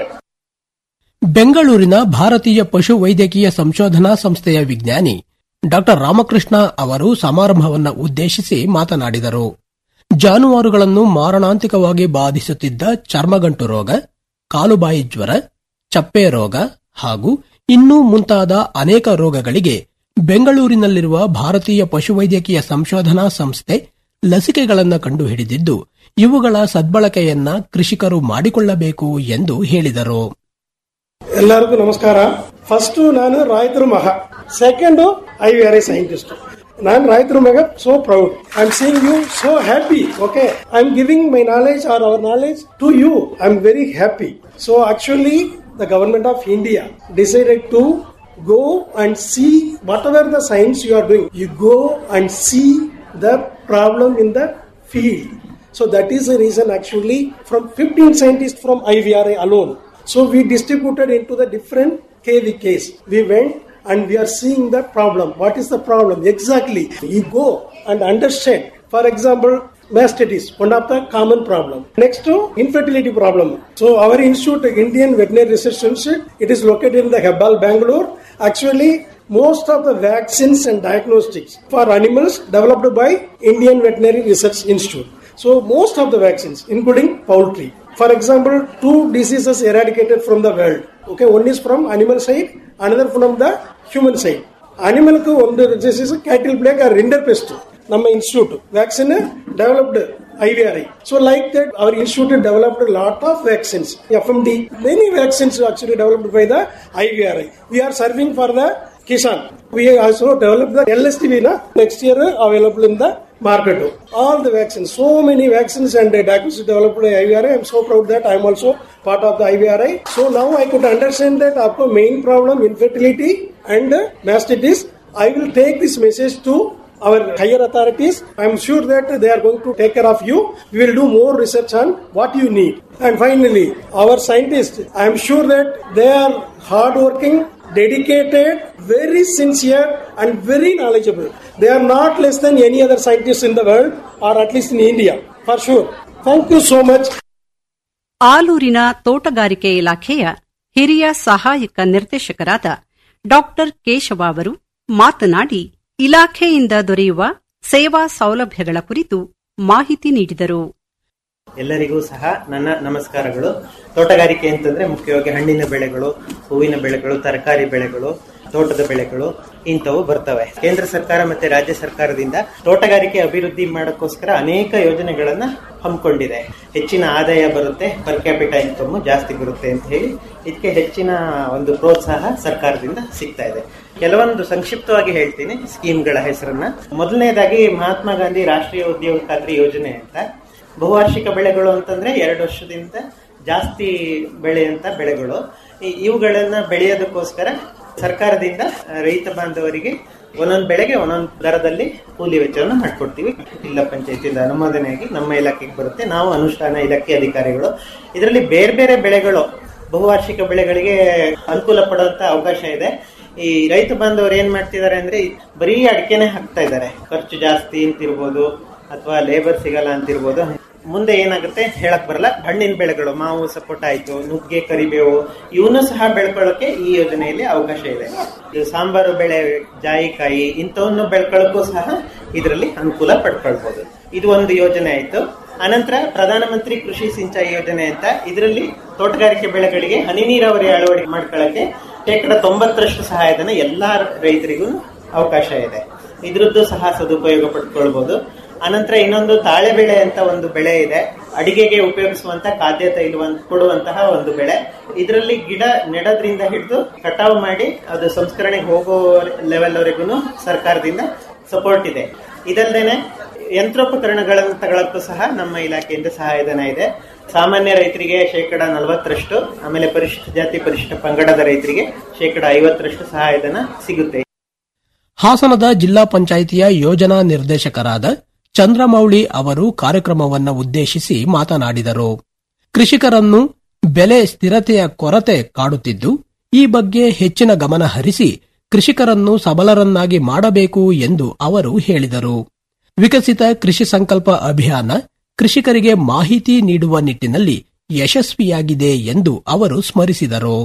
ಬೆಂಗಳೂರಿನ ಭಾರತೀಯ ಪಶು ವೈದ್ಯಕೀಯ ಸಂಶೋಧನಾ ಸಂಸ್ಥೆಯ ವಿಜ್ಞಾನಿ ಡಾ ರಾಮಕೃಷ್ಣ ಅವರು ಸಮಾರಂಭವನ್ನು ಉದ್ದೇಶಿಸಿ ಮಾತನಾಡಿದರು ಜಾನುವಾರುಗಳನ್ನು ಮಾರಣಾಂತಿಕವಾಗಿ ಬಾಧಿಸುತ್ತಿದ್ದ ಚರ್ಮಗಂಟು ರೋಗ ಕಾಲುಬಾಯಿ ಜ್ವರ ಚಪ್ಪೆ ರೋಗ ಹಾಗೂ ಇನ್ನೂ ಮುಂತಾದ ಅನೇಕ ರೋಗಗಳಿಗೆ ಬೆಂಗಳೂರಿನಲ್ಲಿರುವ ಭಾರತೀಯ ಪಶುವೈದ್ಯಕೀಯ ಸಂಶೋಧನಾ ಸಂಸ್ಥೆ ಲಸಿಕೆಗಳನ್ನು ಕಂಡುಹಿಡಿದಿದ್ದು ಇವುಗಳ ಸದ್ಬಳಕೆಯನ್ನ ಕೃಷಿಕರು ಮಾಡಿಕೊಳ್ಳಬೇಕು ಎಂದು ಹೇಳಿದರು ಎಲ್ಲರಿಗೂ ನಮಸ್ಕಾರ ಫಸ್ಟ್ ನಾನು ರಾಯತರು ಮಗ second I V R I scientist ನಾನು ರಾಯತರು ಮಗ so proud I am seeing you so happy okay I am giving my knowledge or our knowledge to you I am very happy so actually the government of India decided to go and see whatever the science you are doing you go and see the problem in the field so that is the reason actually from 15 scientists from ivri alone so we distributed into the different kvks we went and we are seeing the problem what is the problem exactly you go and understand for example mastitis, one of the common problem. Next to infertility problem. So our institute, Indian Veterinary Research Institute, it is located in the Hebbal, Bangalore. Actually, most of the vaccines and diagnostics for animals developed by Indian Veterinary Research Institute. So most of the vaccines, including poultry. For example, two diseases eradicated from the world. Okay, one is from animal side, another from the human side. ಅನಿಮಲ್ಗೆ ಒಂದು disease cattle plague or rinderpest ನಮ್ಮ institute vaccine developed I V R I so like that our institute developed lot of vaccines F M D many vaccines actually developed by the I V R I V are serving for the kisan we also develop the L S T V next year available in the market. All the vaccines, so many vaccines and uh, diagnostics developed by IVRI. I'm so proud that I'm also part of the IVRI. So now I could understand that after main problem infertility and uh, mastitis, I will take this message to our higher authorities. I'm sure that they are going to take care of you. We will do more research on what you need. And finally, our scientists, I'm sure that they are hardworking, dedicated, very sincere, and very knowledgeable. They are not less than any other scientists in the world, or at least in India, for sure. Thank you so much. ಆಲೂರಿನ ತೋಟಗಾರಿಕೆ ಇಲಾಖೆಯ ಹಿರಿಯ ಸಹಾಯಕ ನಿರ್ದೇಶಕರಾದ doctor Keshava ಅವರು ಮಾತನಾಡಿ ಇಲಾಖೆಯಿಂದ ದೊರೆಯುವ ಸೇವಾ ಸೌಲಭ್ಯಗಳ ಕುರಿತು ಮಾಹಿತಿ ನೀಡಿದರು ಎಲ್ಲರಿಗೂ ಸಹ ನನ್ನ ನಮಸ್ಕಾರಗಳು ತೋಟಗಾರಿಕೆ ಅಂತಂದ್ರೆ ಮುಖ್ಯವಾಗಿ ಹಣ್ಣಿನ ಬೆಳೆಗಳು ಹೂವಿನ ಬೆಳೆಗಳು ತರಕಾರಿ ಬೆಳೆಗಳು ತೋಟದ ಬೆಳೆಗಳು ಇಂಥವು ಬರ್ತವೆ ಕೇಂದ್ರ ಸರ್ಕಾರ ಮತ್ತೆ ರಾಜ್ಯ ಸರ್ಕಾರದಿಂದ ತೋಟಗಾರಿಕೆ ಅಭಿವೃದ್ಧಿ ಮಾಡೋಕ್ಕೋಸ್ಕರ ಅನೇಕ ಯೋಜನೆಗಳನ್ನ ಹಮ್ಮಿಕೊಂಡಿದೆ ಹೆಚ್ಚಿನ ಆದಾಯ ಬರುತ್ತೆ ಪರ್ ಕ್ಯಾಪಿಟಲ್ ಇನ್ಕಮ್ ಜಾಸ್ತಿ ಬರುತ್ತೆ ಅಂತ ಹೇಳಿ ಇದಕ್ಕೆ ಹೆಚ್ಚಿನ ಒಂದು ಪ್ರೋತ್ಸಾಹ ಸರ್ಕಾರದಿಂದ ಸಿಗ್ತಾ ಇದೆ ಕೆಲವೊಂದು ಸಂಕ್ಷಿಪ್ತವಾಗಿ ಹೇಳ್ತೀನಿ ಸ್ಕೀಮ್ಗಳ ಹೆಸರನ್ನ ಮೊದಲನೇದಾಗಿ ಮಹಾತ್ಮ ಗಾಂಧಿ ರಾಷ್ಟ್ರೀಯ ಉದ್ಯೋಗ ಖಾತ್ರಿ ಯೋಜನೆ ಅಂತ ಬಹುವಾರ್ಷಿಕ ಬೆಳೆಗಳು ಅಂತಂದ್ರೆ ಎರಡು ವರ್ಷದಿಂದ ಜಾಸ್ತಿ ಬೆಳೆಯಂತ ಬೆಳೆಗಳು ಈ- ಇವುಗಳನ್ನ ಬೆಳೆಯೋದಕ್ಕೋಸ್ಕರ ಸರ್ಕಾರದಿಂದ ರೈತ ಬಾಂಧವರಿಗೆ ಒಂದೊಂದು ಬೆಳೆಗೆ ಒಂದೊಂದು ದರದಲ್ಲಿ ಕೂಲಿ ವೆಚ್ಚವನ್ನು ಮಾಡ್ಕೊಡ್ತೀವಿ ಜಿಲ್ಲಾ ಪಂಚಾಯತಿಯಿಂದ ಅನುಮೋದನೆಯಾಗಿ ನಮ್ಮ ಇಲಾಖೆಗೆ ಬರುತ್ತೆ ನಾವು ಅನುಷ್ಠಾನ ಇಲಾಖೆ ಅಧಿಕಾರಿಗಳು ಇದರಲ್ಲಿ ಬೇರೆ ಬೇರೆ ಬೆಳೆಗಳು ಬಹುವಾರ್ಷಿಕ ಬೆಳೆಗಳಿಗೆ ಅನುಕೂಲ ಪಡುವಂತ ಅವಕಾಶ ಇದೆ ಈ ರೈತ ಬಾಂಧವರು ಏನ್ ಮಾಡ್ತಿದ್ದಾರೆ ಅಂದ್ರೆ ಬರೀ ಅಡಿಕೆನೆ ಹಾಕ್ತಾ ಇದ್ದಾರೆ ಖರ್ಚು ಜಾಸ್ತಿ ಅಂತಿರ್ಬೋದು ಅಥವಾ ಲೇಬರ್ ಸಿಗಲ್ಲ ಅಂತಿರ್ಬೋದು ಮುಂದೆ ಏನಾಗುತ್ತೆ ಹೇಳಕ್ ಬರಲ್ಲ ಹಣ್ಣಿನ ಬೆಳೆಗಳು ಮಾವು ಸಪೋಟ ಆಯ್ತು ನುಗ್ಗೆ ಕರಿಬೇವು ಇವನು ಸಹ ಬೆಳ್ಕೊಳ್ಳೋಕೆ ಈ ಯೋಜನೆಯಲ್ಲಿ ಅವಕಾಶ ಇದೆ ಇದು ಸಾಂಬಾರು ಬೆಳೆ ಜಾಯಿಕಾಯಿ ಇಂಥವನ್ನು ಬೆಳ್ಕೊಳ್ಳೋಕ್ಕೂ ಸಹ ಇದರಲ್ಲಿ ಅನುಕೂಲ ಪಡ್ಕೊಳ್ಬಹುದು ಇದು ಒಂದು ಯೋಜನೆ ಆಯ್ತು ಅನಂತರ ಪ್ರಧಾನಮಂತ್ರಿ ಕೃಷಿ ಸಿಂಚಾಯಿ ಯೋಜನೆ ಅಂತ ಇದರಲ್ಲಿ ತೋಟಗಾರಿಕೆ ಬೆಳೆಗಳಿಗೆ ಹನಿ ನೀರಾವರಿ ಅಳವಡಿಕೆ ಮಾಡ್ಕೊಳ್ಳಕ್ಕೆ ಶೇಕಡ ತೊಂಬತ್ತರಷ್ಟು ಸಹಾಯಧನ ಎಲ್ಲಾ ರೈತರಿಗೂ ಅವಕಾಶ ಇದೆ ಇದ್ರದ್ದು ಸಹ ಸದುಪಯೋಗ ಪಡ್ಕೊಳ್ಬಹುದು ಅನಂತರ ಇನ್ನೊಂದು ತಾಳೆ ಬೆಳೆ ಅಂತ ಒಂದು ಬೆಳೆ ಇದೆ ಅಡಿಗೆಗೆ ಉಪಯೋಗಿಸುವಂತ ಖಾದ್ಯ ತೈಲವನ್ನು ಕೊಡುವಂತಹ ಒಂದು ಬೆಳೆ ಇದರಲ್ಲಿ ಗಿಡ ನೆಡೋದ್ರಿಂದ ಹಿಡಿದು ಕಟಾವು ಮಾಡಿ ಅದು ಸಂಸ್ಕರಣೆಗೆ ಹೋಗೋ ಲೆವೆಲ್ ವರೆಗೂ ಸರ್ಕಾರದಿಂದ ಸಪೋರ್ಟ್ ಇದೆ ಇದಲ್ಲದೇನೆ ಯಂತ್ರೋಪಕರಣಗಳನ್ನು ತಗೊಳಕ್ಕೂ ಸಹ ನಮ್ಮ ಇಲಾಖೆಯಿಂದ ಸಹಾಯಧನ ಇದೆ ಸಾಮಾನ್ಯ ರೈತರಿಗೆ ಶೇಕಡ ನಲವತ್ತರಷ್ಟು ಆಮೇಲೆ ಪರಿಶಿಷ್ಟ ಜಾತಿ ಪರಿಶಿಷ್ಟ ಪಂಗಡದ ರೈತರಿಗೆ ಶೇಕಡ ಐವತ್ತರಷ್ಟು ಸಹಾಯಧನ ಸಿಗುತ್ತೆ ಹಾಸನದ ಜಿಲ್ಲಾ ಪಂಚಾಯಿತಿಯ ಯೋಜನಾ ನಿರ್ದೇಶಕರಾದ ಚಂದ್ರಮೌಳಿ ಅವರು ಕಾರ್ಯಕ್ರಮವನ್ನು ಉದ್ದೇಶಿಸಿ ಮಾತನಾಡಿದರು ಕೃಷಿಕರನ್ನು ಬೆಲೆ ಸ್ಥಿರತೆಯ ಕೊರತೆ ಕಾಡುತ್ತಿದ್ದು ಈ ಬಗ್ಗೆ ಹೆಚ್ಚಿನ ಗಮನ ಹರಿಸಿ ಕೃಷಿಕರನ್ನು ಸಬಲರನ್ನಾಗಿ ಮಾಡಬೇಕು ಎಂದು ಅವರು ಹೇಳಿದರು ವಿಕಸಿತ ಕೃಷಿ ಸಂಕಲ್ಪ ಅಭಿಯಾನ ಕೃಷಿಕರಿಗೆ ಮಾಹಿತಿ ನೀಡುವ ನಿಟ್ಟಿನಲ್ಲಿ ಯಶಸ್ವಿಯಾಗಿದೆ ಎಂದು ಅವರು ಸ್ಮರಿಸಿದರು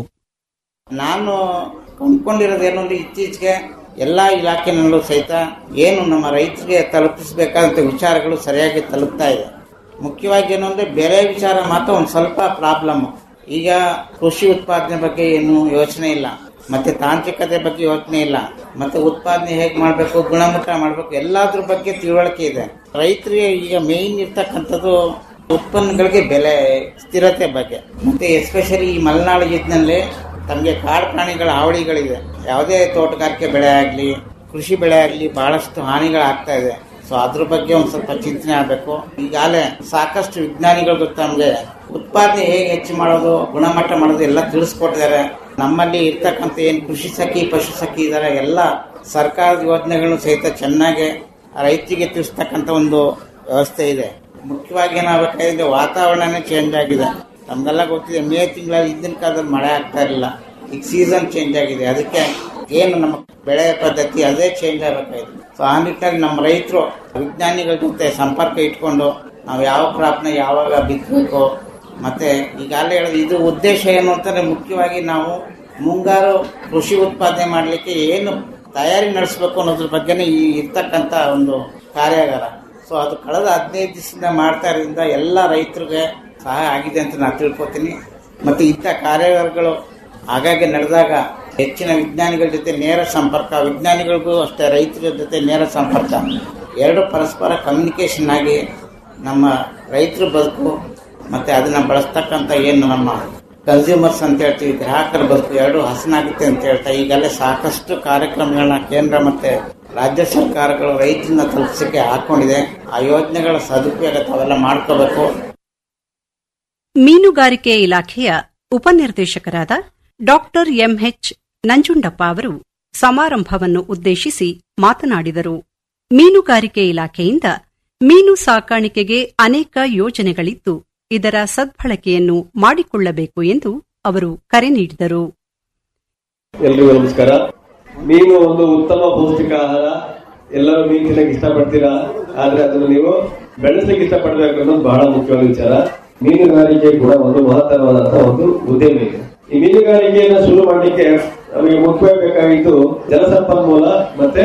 ನಾನು ಕೊಂಡ್ಕೊಂಡಿರೋದೇನು ಅಂದ್ರೆ ಇತ್ತೀಚೆಗೆ ಎಲ್ಲಾ ಇಲಾಖೆನಲ್ಲೂ ಸಹಿತ ಏನು ನಮ್ಮ ರೈತರಿಗೆ ತಲುಪಿಸಬೇಕಾದಂತ ವಿಚಾರಗಳು ಸರಿಯಾಗಿ ತಲುಪ್ತಾ ಇದೆ ಮುಖ್ಯವಾಗಿ ಏನು ಅಂದ್ರೆ ಬೆಲೆ ವಿಚಾರ ಮಾತ್ರ ಒಂದು ಸ್ವಲ್ಪ ಪ್ರಾಬ್ಲಮ್ ಈಗ ಕೃಷಿ ಉತ್ಪಾದನೆ ಬಗ್ಗೆ ಏನು ಯೋಚನೆ ಇಲ್ಲ ಮತ್ತೆ ತಾಂತ್ರಿಕತೆ ಬಗ್ಗೆ ಯೋಚನೆ ಇಲ್ಲ ಮತ್ತೆ ಉತ್ಪಾದನೆ ಹೇಗೆ ಮಾಡಬೇಕು ಗುಣಮಟ್ಟ ಮಾಡಬೇಕು ಎಲ್ಲಾದ್ರ ಬಗ್ಗೆ ತಿಳುವಳಿಕೆ ಇದೆ ರೈತರಿಗೆ ಈಗ ಮೇಯ್ನ್ ಇರ್ತಕ್ಕಂಥದ್ದು ಉತ್ಪನ್ನಗಳಿಗೆ ಬೆಲೆ ಸ್ಥಿರತೆ ಬಗ್ಗೆ ಮತ್ತೆ ಎಸ್ಪೆಷಲಿ ಈ ಮಲೆನಾಡು ಜಿಲ್ಲೆನಲ್ಲಿ ತಮಗೆ ಕಾಡು ಪ್ರಾಣಿಗಳ ಹಾವಳಿಗಳಿದೆ ಯಾವುದೇ ತೋಟಗಾರಿಕೆ ಬೆಳೆ ಆಗಲಿ ಕೃಷಿ ಬೆಳೆ ಆಗಲಿ ಬಹಳಷ್ಟು ಹಾನಿಗಳಾಗ್ತಾ ಇದೆ ಸೊ ಅದ್ರ ಬಗ್ಗೆ ಒಂದು ಸ್ವಲ್ಪ ಚಿಂತನೆ ಆಗಬೇಕು ಈಗಾಗಲೇ ಸಾಕಷ್ಟು ವಿಜ್ಞಾನಿಗಳು ಗೊತ್ತು ನಮಗೆ ಉತ್ಪಾದನೆ ಹೇಗೆ ಹೆಚ್ಚು ಮಾಡೋದು ಗುಣಮಟ್ಟ ಮಾಡೋದು ಎಲ್ಲ ತಿಳಿಸ್ಕೊಟ್ಟಿದ್ದಾರೆ ನಮ್ಮಲ್ಲಿ ಇರ್ತಕ್ಕಂಥ ಏನು ಕೃಷಿ ಸಖಿ ಪಶು ಸಖಿ ಇದ್ದಾರೆ ಎಲ್ಲ ಸರ್ಕಾರದ ಯೋಜನೆಗಳನ್ನು ಸಹಿತ ಚೆನ್ನಾಗಿ ರೈತರಿಗೆ ತಿಳಿಸ್ತಕ್ಕಂಥ ಒಂದು ವ್ಯವಸ್ಥೆ ಇದೆ ಮುಖ್ಯವಾಗಿ ಏನಾಗಬೇಕಾಗಿದೆ ವಾತಾವರಣನೇ ಚೇಂಜ್ ಆಗಿದೆ ನಮ್ಗೆಲ್ಲ ಗೊತ್ತಿದೆ ಮೇ ತಿಂಗಳಲ್ಲಿ ಹಿಂದಿನ ಕಾಲದಲ್ಲಿ ಮಳೆ ಆಗ್ತಾ ಇರಲಿಲ್ಲ ಈಗ ಸೀಸನ್ ಚೇಂಜ್ ಆಗಿದೆ ಅದಕ್ಕೆ ಏನು ನಮ್ಮ ಬೆಳೆ ಪದ್ಧತಿ ಅದೇ ಚೇಂಜ್ ಆಗಬೇಕಾಗಿದೆ ಸೊ ಆ ನಿಟ್ಟಿನಲ್ಲಿ ನಮ್ಮ ರೈತರು ವಿಜ್ಞಾನಿಗಳ ಜೊತೆ ಸಂಪರ್ಕ ಇಟ್ಕೊಂಡು ನಾವು ಯಾವ ಕ್ರಾಪ್ನ ಯಾವಾಗ ಬಿತ್ತಬೇಕು ಮತ್ತೆ ಈಗಾಗಲೇ ಹೇಳಿದ ಇದು ಉದ್ದೇಶ ಏನು ಅಂತಂದ್ರೆ ಮುಖ್ಯವಾಗಿ ನಾವು ಮುಂಗಾರು ಕೃಷಿ ಉತ್ಪಾದನೆ ಮಾಡಲಿಕ್ಕೆ ಏನು ತಯಾರಿ ನಡೆಸಬೇಕು ಅನ್ನೋದ್ರ ಬಗ್ಗೆನೇ ಈ ಇರ್ತಕ್ಕಂಥ ಒಂದು ಕಾರ್ಯಾಗಾರ ಸೊ ಅದು ಕಳೆದ ಹದಿನೈದು ದಿವಸದಿಂದ ಮಾಡ್ತಾ ಇರೋದ್ರಿಂದ ಎಲ್ಲ ರೈತರಿಗೆ ಸಹಾಯ ಆಗಿದೆ ಅಂತ ನಾನು ತಿಳ್ಕೊತೀನಿ ಮತ್ತೆ ಇಂಥ ಕಾರ್ಯಾಗಾರಗಳು ಆಗಾಗ್ಗೆ ನಡೆದಾಗ ಹೆಚ್ಚಿನ ವಿಜ್ಞಾನಿಗಳ ಜೊತೆ ನೇರ ಸಂಪರ್ಕ ವಿಜ್ಞಾನಿಗಳಿಗೂ ಅಷ್ಟೇ ರೈತರ ಜೊತೆ ನೇರ ಸಂಪರ್ಕ ಎರಡು ಪರಸ್ಪರ ಕಮ್ಯುನಿಕೇಶನ್ ಆಗಿ ನಮ್ಮ ರೈತರ ಬದುಕು ಮತ್ತೆ ಅದನ್ನ ಬಳಸ್ತಕ್ಕಂಥ ಏನು ನಮ್ಮ ಕನ್ಸ್ಯೂಮರ್ಸ್ ಅಂತ ಹೇಳ್ತೀವಿ ಗ್ರಾಹಕರ ಬದುಕು ಎರಡು ಹಸನಾಗುತ್ತೆ ಅಂತ ಹೇಳ್ತಾ ಈಗಲೇ ಸಾಕಷ್ಟು ಕಾರ್ಯಕ್ರಮಗಳನ್ನ ಕೇಂದ್ರ ಮತ್ತೆ ರಾಜ್ಯ ಸರ್ಕಾರಗಳು ರೈತರನ್ನ ತಲುಪಿಸಕ್ಕೆ ಹಾಕೊಂಡಿದೆ ಆ ಯೋಜನೆಗಳ ಸದುಪಯೋಗ ತಾವೆಲ್ಲ ಮಾಡ್ಕೋಬೇಕು ಮೀನುಗಾರಿಕೆ ಇಲಾಖೆಯ ಉಪನಿರ್ದೇಶಕರಾದ ಡಾಕ್ಟರ್ ಎಂಎಚ್ ನಂಜುಂಡಪ್ಪ ಅವರು ಸಮಾರಂಭವನ್ನು ಉದ್ದೇಶಿಸಿ ಮಾತನಾಡಿದರು ಮೀನುಗಾರಿಕೆ ಇಲಾಖೆಯಿಂದ ಮೀನು ಸಾಕಾಣಿಕೆಗೆ ಅನೇಕ ಯೋಜನೆಗಳಿದ್ದು ಇದರ ಸದ್ಬಳಕೆಯನ್ನು ಮಾಡಿಕೊಳ್ಳಬೇಕು ಎಂದು ಅವರು ಕರೆ ನೀಡಿದರು ಎಲ್ರಿಗೂ ನಮಸ್ಕಾರ ಮೀನು ಒಂದು ಉತ್ತಮ ಪೌಷ್ಟಿಕ ಆಹಾರ ಎಲ್ಲರೂ ಮೀನು ತಿನ್ನಕ್ಕೆ ಇಷ್ಟಪಡ್ತೀರಾ ಆದ್ರೆ ಅದನ್ನು ನೀವು ಬೆಳೆಸಲಿಕ್ಕೆ ಇಷ್ಟಪಡ್ಬೇಕು ಅನ್ನೋದು ಬಹಳ ಮುಖ್ಯವಾದ ವಿಚಾರ ಮೀನುಗಾರಿಕೆ ಕೂಡ ಒಂದು ಮಹತ್ತರವಾದಂತಹ ಒಂದು ಉದ್ಯಮ ಇದೆ ಈ ಮೀನುಗಾರಿಕೆಯನ್ನ ಶುರು ಮಾಡಲಿಕ್ಕೆ ನಮಗೆ ಮುಖ್ಯವಾಗಿ ಬೇಕಾಗಿದ್ದು ಜಲಸಂಪನ್ಮೂಲ ಮತ್ತೆ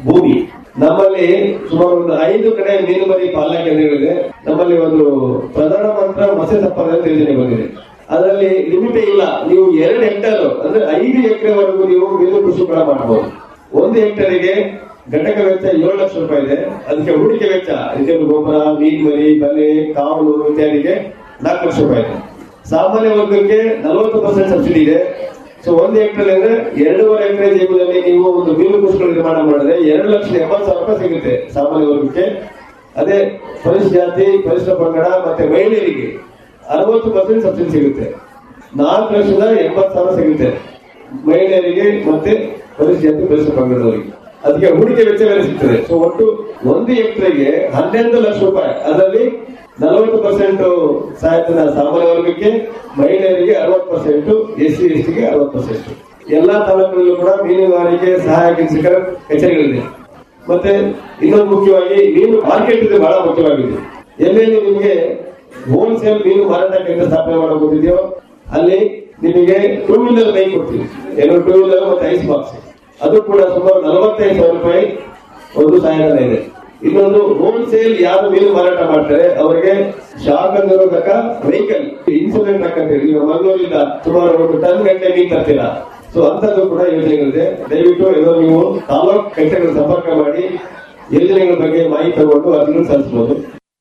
ಭೂಮಿ ನಮ್ಮಲ್ಲಿ ಸುಮಾರು ಒಂದು ಐದು ಕಡೆ ಮೀನುಮರಿ ಪಾಲನಾ ಕೇಂದ್ರಗಳಿದೆ ನಮ್ಮಲ್ಲಿ ಒಂದು ಪ್ರಧಾನ ಮಂತ್ರ ಮತ್ಸ್ಯ ಸಂಪದ ಯೋಜನೆ ಬಂದಿದೆ ಅದರಲ್ಲಿ ಲಿಮಿಟೇ ಇಲ್ಲ ನೀವು ಎರಡು ಹೆಕ್ಟೇರ್ ಅಂದ್ರೆ ಐದು ಎಕರೆವರೆಗೂ ನೀವು ಮೀನು ಕೃಷಿ ಕೂಡ ಮಾಡಬಹುದು ಒಂದು ಹೆಕ್ಟೇರಿಗೆ ಘಟಕ ವೆಚ್ಚ ಏಳು ಲಕ್ಷ ರೂಪಾಯಿ ಇದೆ ಅದಕ್ಕೆ ಹೂಡಿಕೆ ವೆಚ್ಚ ಇದನ್ನು ಗೊಬ್ಬರ ಮೀನ್ ಮರಿ ಬಲೆ ಕಾವಲು ಇತ್ಯಾದಿಗೆ ನಾಲ್ಕು ಲಕ್ಷ ರೂಪಾಯಿ ಇದೆ ಸಾಮಾನ್ಯ ವರ್ಗಕ್ಕೆ ನಲವತ್ತು ಪರ್ಸೆಂಟ್ ಸಬ್ಸಿಡಿ ಇದೆ ಸೊ ಒಂದು ಹೆಕ್ಟೇರ್ ಅಂದ್ರೆ ಎರಡೂವರೆ ಎಕರೆ ಜಮೀನಲ್ಲಿ ನೀವು ಒಂದು ಮೀನು ಕೃಷಿಗಳು ನಿರ್ಮಾಣ ಮಾಡಿದ್ರೆ ಎರಡು ಲಕ್ಷದ ಎಂಬತ್ತು ಸಾವಿರ ರೂಪಾಯಿ ಸಿಗುತ್ತೆ ಸಾಮಾನ್ಯ ವರ್ಗಕ್ಕೆ ಅದೇ ಪರಿಶಿಷ್ಟ ಜಾತಿ ಪರಿಶಿಷ್ಟ ಪಂಗಡ ಮತ್ತೆ ಮಹಿಳೆಯರಿಗೆ ಅರವತ್ತು ಪರ್ಸೆಂಟ್ ಸಬ್ಸಿಡಿ ಸಿಗುತ್ತೆ ನಾಲ್ಕು ಲಕ್ಷದ ಎಂಬತ್ತು ಸಾವಿರ ಸಿಗುತ್ತೆ ಮಹಿಳೆಯರಿಗೆ ಮತ್ತೆ ಪರಿಶಿಷ್ಟ ಜಾತಿ ಪರಿಶಿಷ್ಟ ಪಂಗಡದವರಿಗೆ ಅದಕ್ಕೆ ಹೂಡಿಕೆ ವೆಚ್ಚ ಬೇರೆ ಸಿಗ್ತದೆ ಸೊ ಒಟ್ಟು ಒಂದು ಹೆಕ್ಟರ್ಗೆ ಹನ್ನೆರಡು ಲಕ್ಷ ರೂಪಾಯಿ ಅದರಲ್ಲಿ ನಲವತ್ತು ಪರ್ಸೆಂಟ್ ಸಹಾಯಧನ ಸಾಮಾನ್ಯ ವರ್ಗಕ್ಕೆ ಮಹಿಳೆಯರಿಗೆ ಅರವತ್ತು ಪರ್ಸೆಂಟ್ ಎಸ್ ಸಿ ಎಸ್ ಟಿಗೆ ಅರವತ್ತು ಪರ್ಸೆಂಟ್ ಎಲ್ಲಾ ತಾಲೂಕುಗಳಲ್ಲೂ ಕೂಡ ಮೀನುಗಾರಿಕೆ ಸಹಾಯಕ ಶಿಕ್ಷಕರ ಕಚೇರಿಗಳಿದೆ ಮತ್ತೆ ಇನ್ನೊಂದು ಮುಖ್ಯವಾಗಿ ಮೀನು ಮಾರ್ಕೆಟ್ ಇದೆ ಬಹಳ ಮುಖ್ಯವಾಗಿದೆ ಎಲ್ಲೆಲ್ಲಿ ನಿಮಗೆ ಹೋಲ್ಸೇಲ್ ಮೀನು ಮಾರಾಟ ಕೇಂದ್ರ ಸ್ಥಾಪನೆ ಮಾಡೋ ಗೊತ್ತಿದೆಯೋ ಅಲ್ಲಿ ನಿಮಗೆ ಟೂ ವೀಲರ್ ಬೈಕ್ ಕೊಡ್ತೀವಿ ಎರಡು ಟೂ ವೀಲರ್ ಮತ್ತೆ ಐಸ್ ಬಾಕ್ಸ್ ಅದು ಕೂಡ ಸುಮಾರು ನಲವತ್ತೈದು ಸಾವಿರ ರೂಪಾಯಿ ಒಂದು ಸಹಾಯಧನ ಇದೆ ಇನ್ನೊಂದು ಹೋಲ್ಸೇಲ್ ಯಾರು ಮೀನು ಮಾರಾಟ ಮಾಡ್ತಾರೆ ಅವರಿಗೆ ಶಾಖ ನಿರೋಧಕ ವೆಹಿಕಲ್ ಇನ್ಸುಲೆಂಟ್ ಟ್ರಕ್ ಅಂತ ಹೇಳಿ ನೀವು ಮಂಗಳೂರಿಂದ ಸುಮಾರು ಒಂದು ಟನ್ ಗಂಟೆ ಮೀನು ತರ್ತೀರಾ ಸೊ ಅಂತದ್ದು ಕೂಡ ಯೋಜನೆಗಳಿದೆ ದಯವಿಟ್ಟು ಏನೋ ನೀವು ತಾಲೂಕ್ ಕಚೇರಿಗಳ ಸಂಪರ್ಕ ಮಾಡಿ ಯೋಜನೆಗಳ ಬಗ್ಗೆ ಮಾಹಿತಿ ತಗೊಂಡು ಅದನ್ನು ಸಲ್ಲಿಸಬಹುದು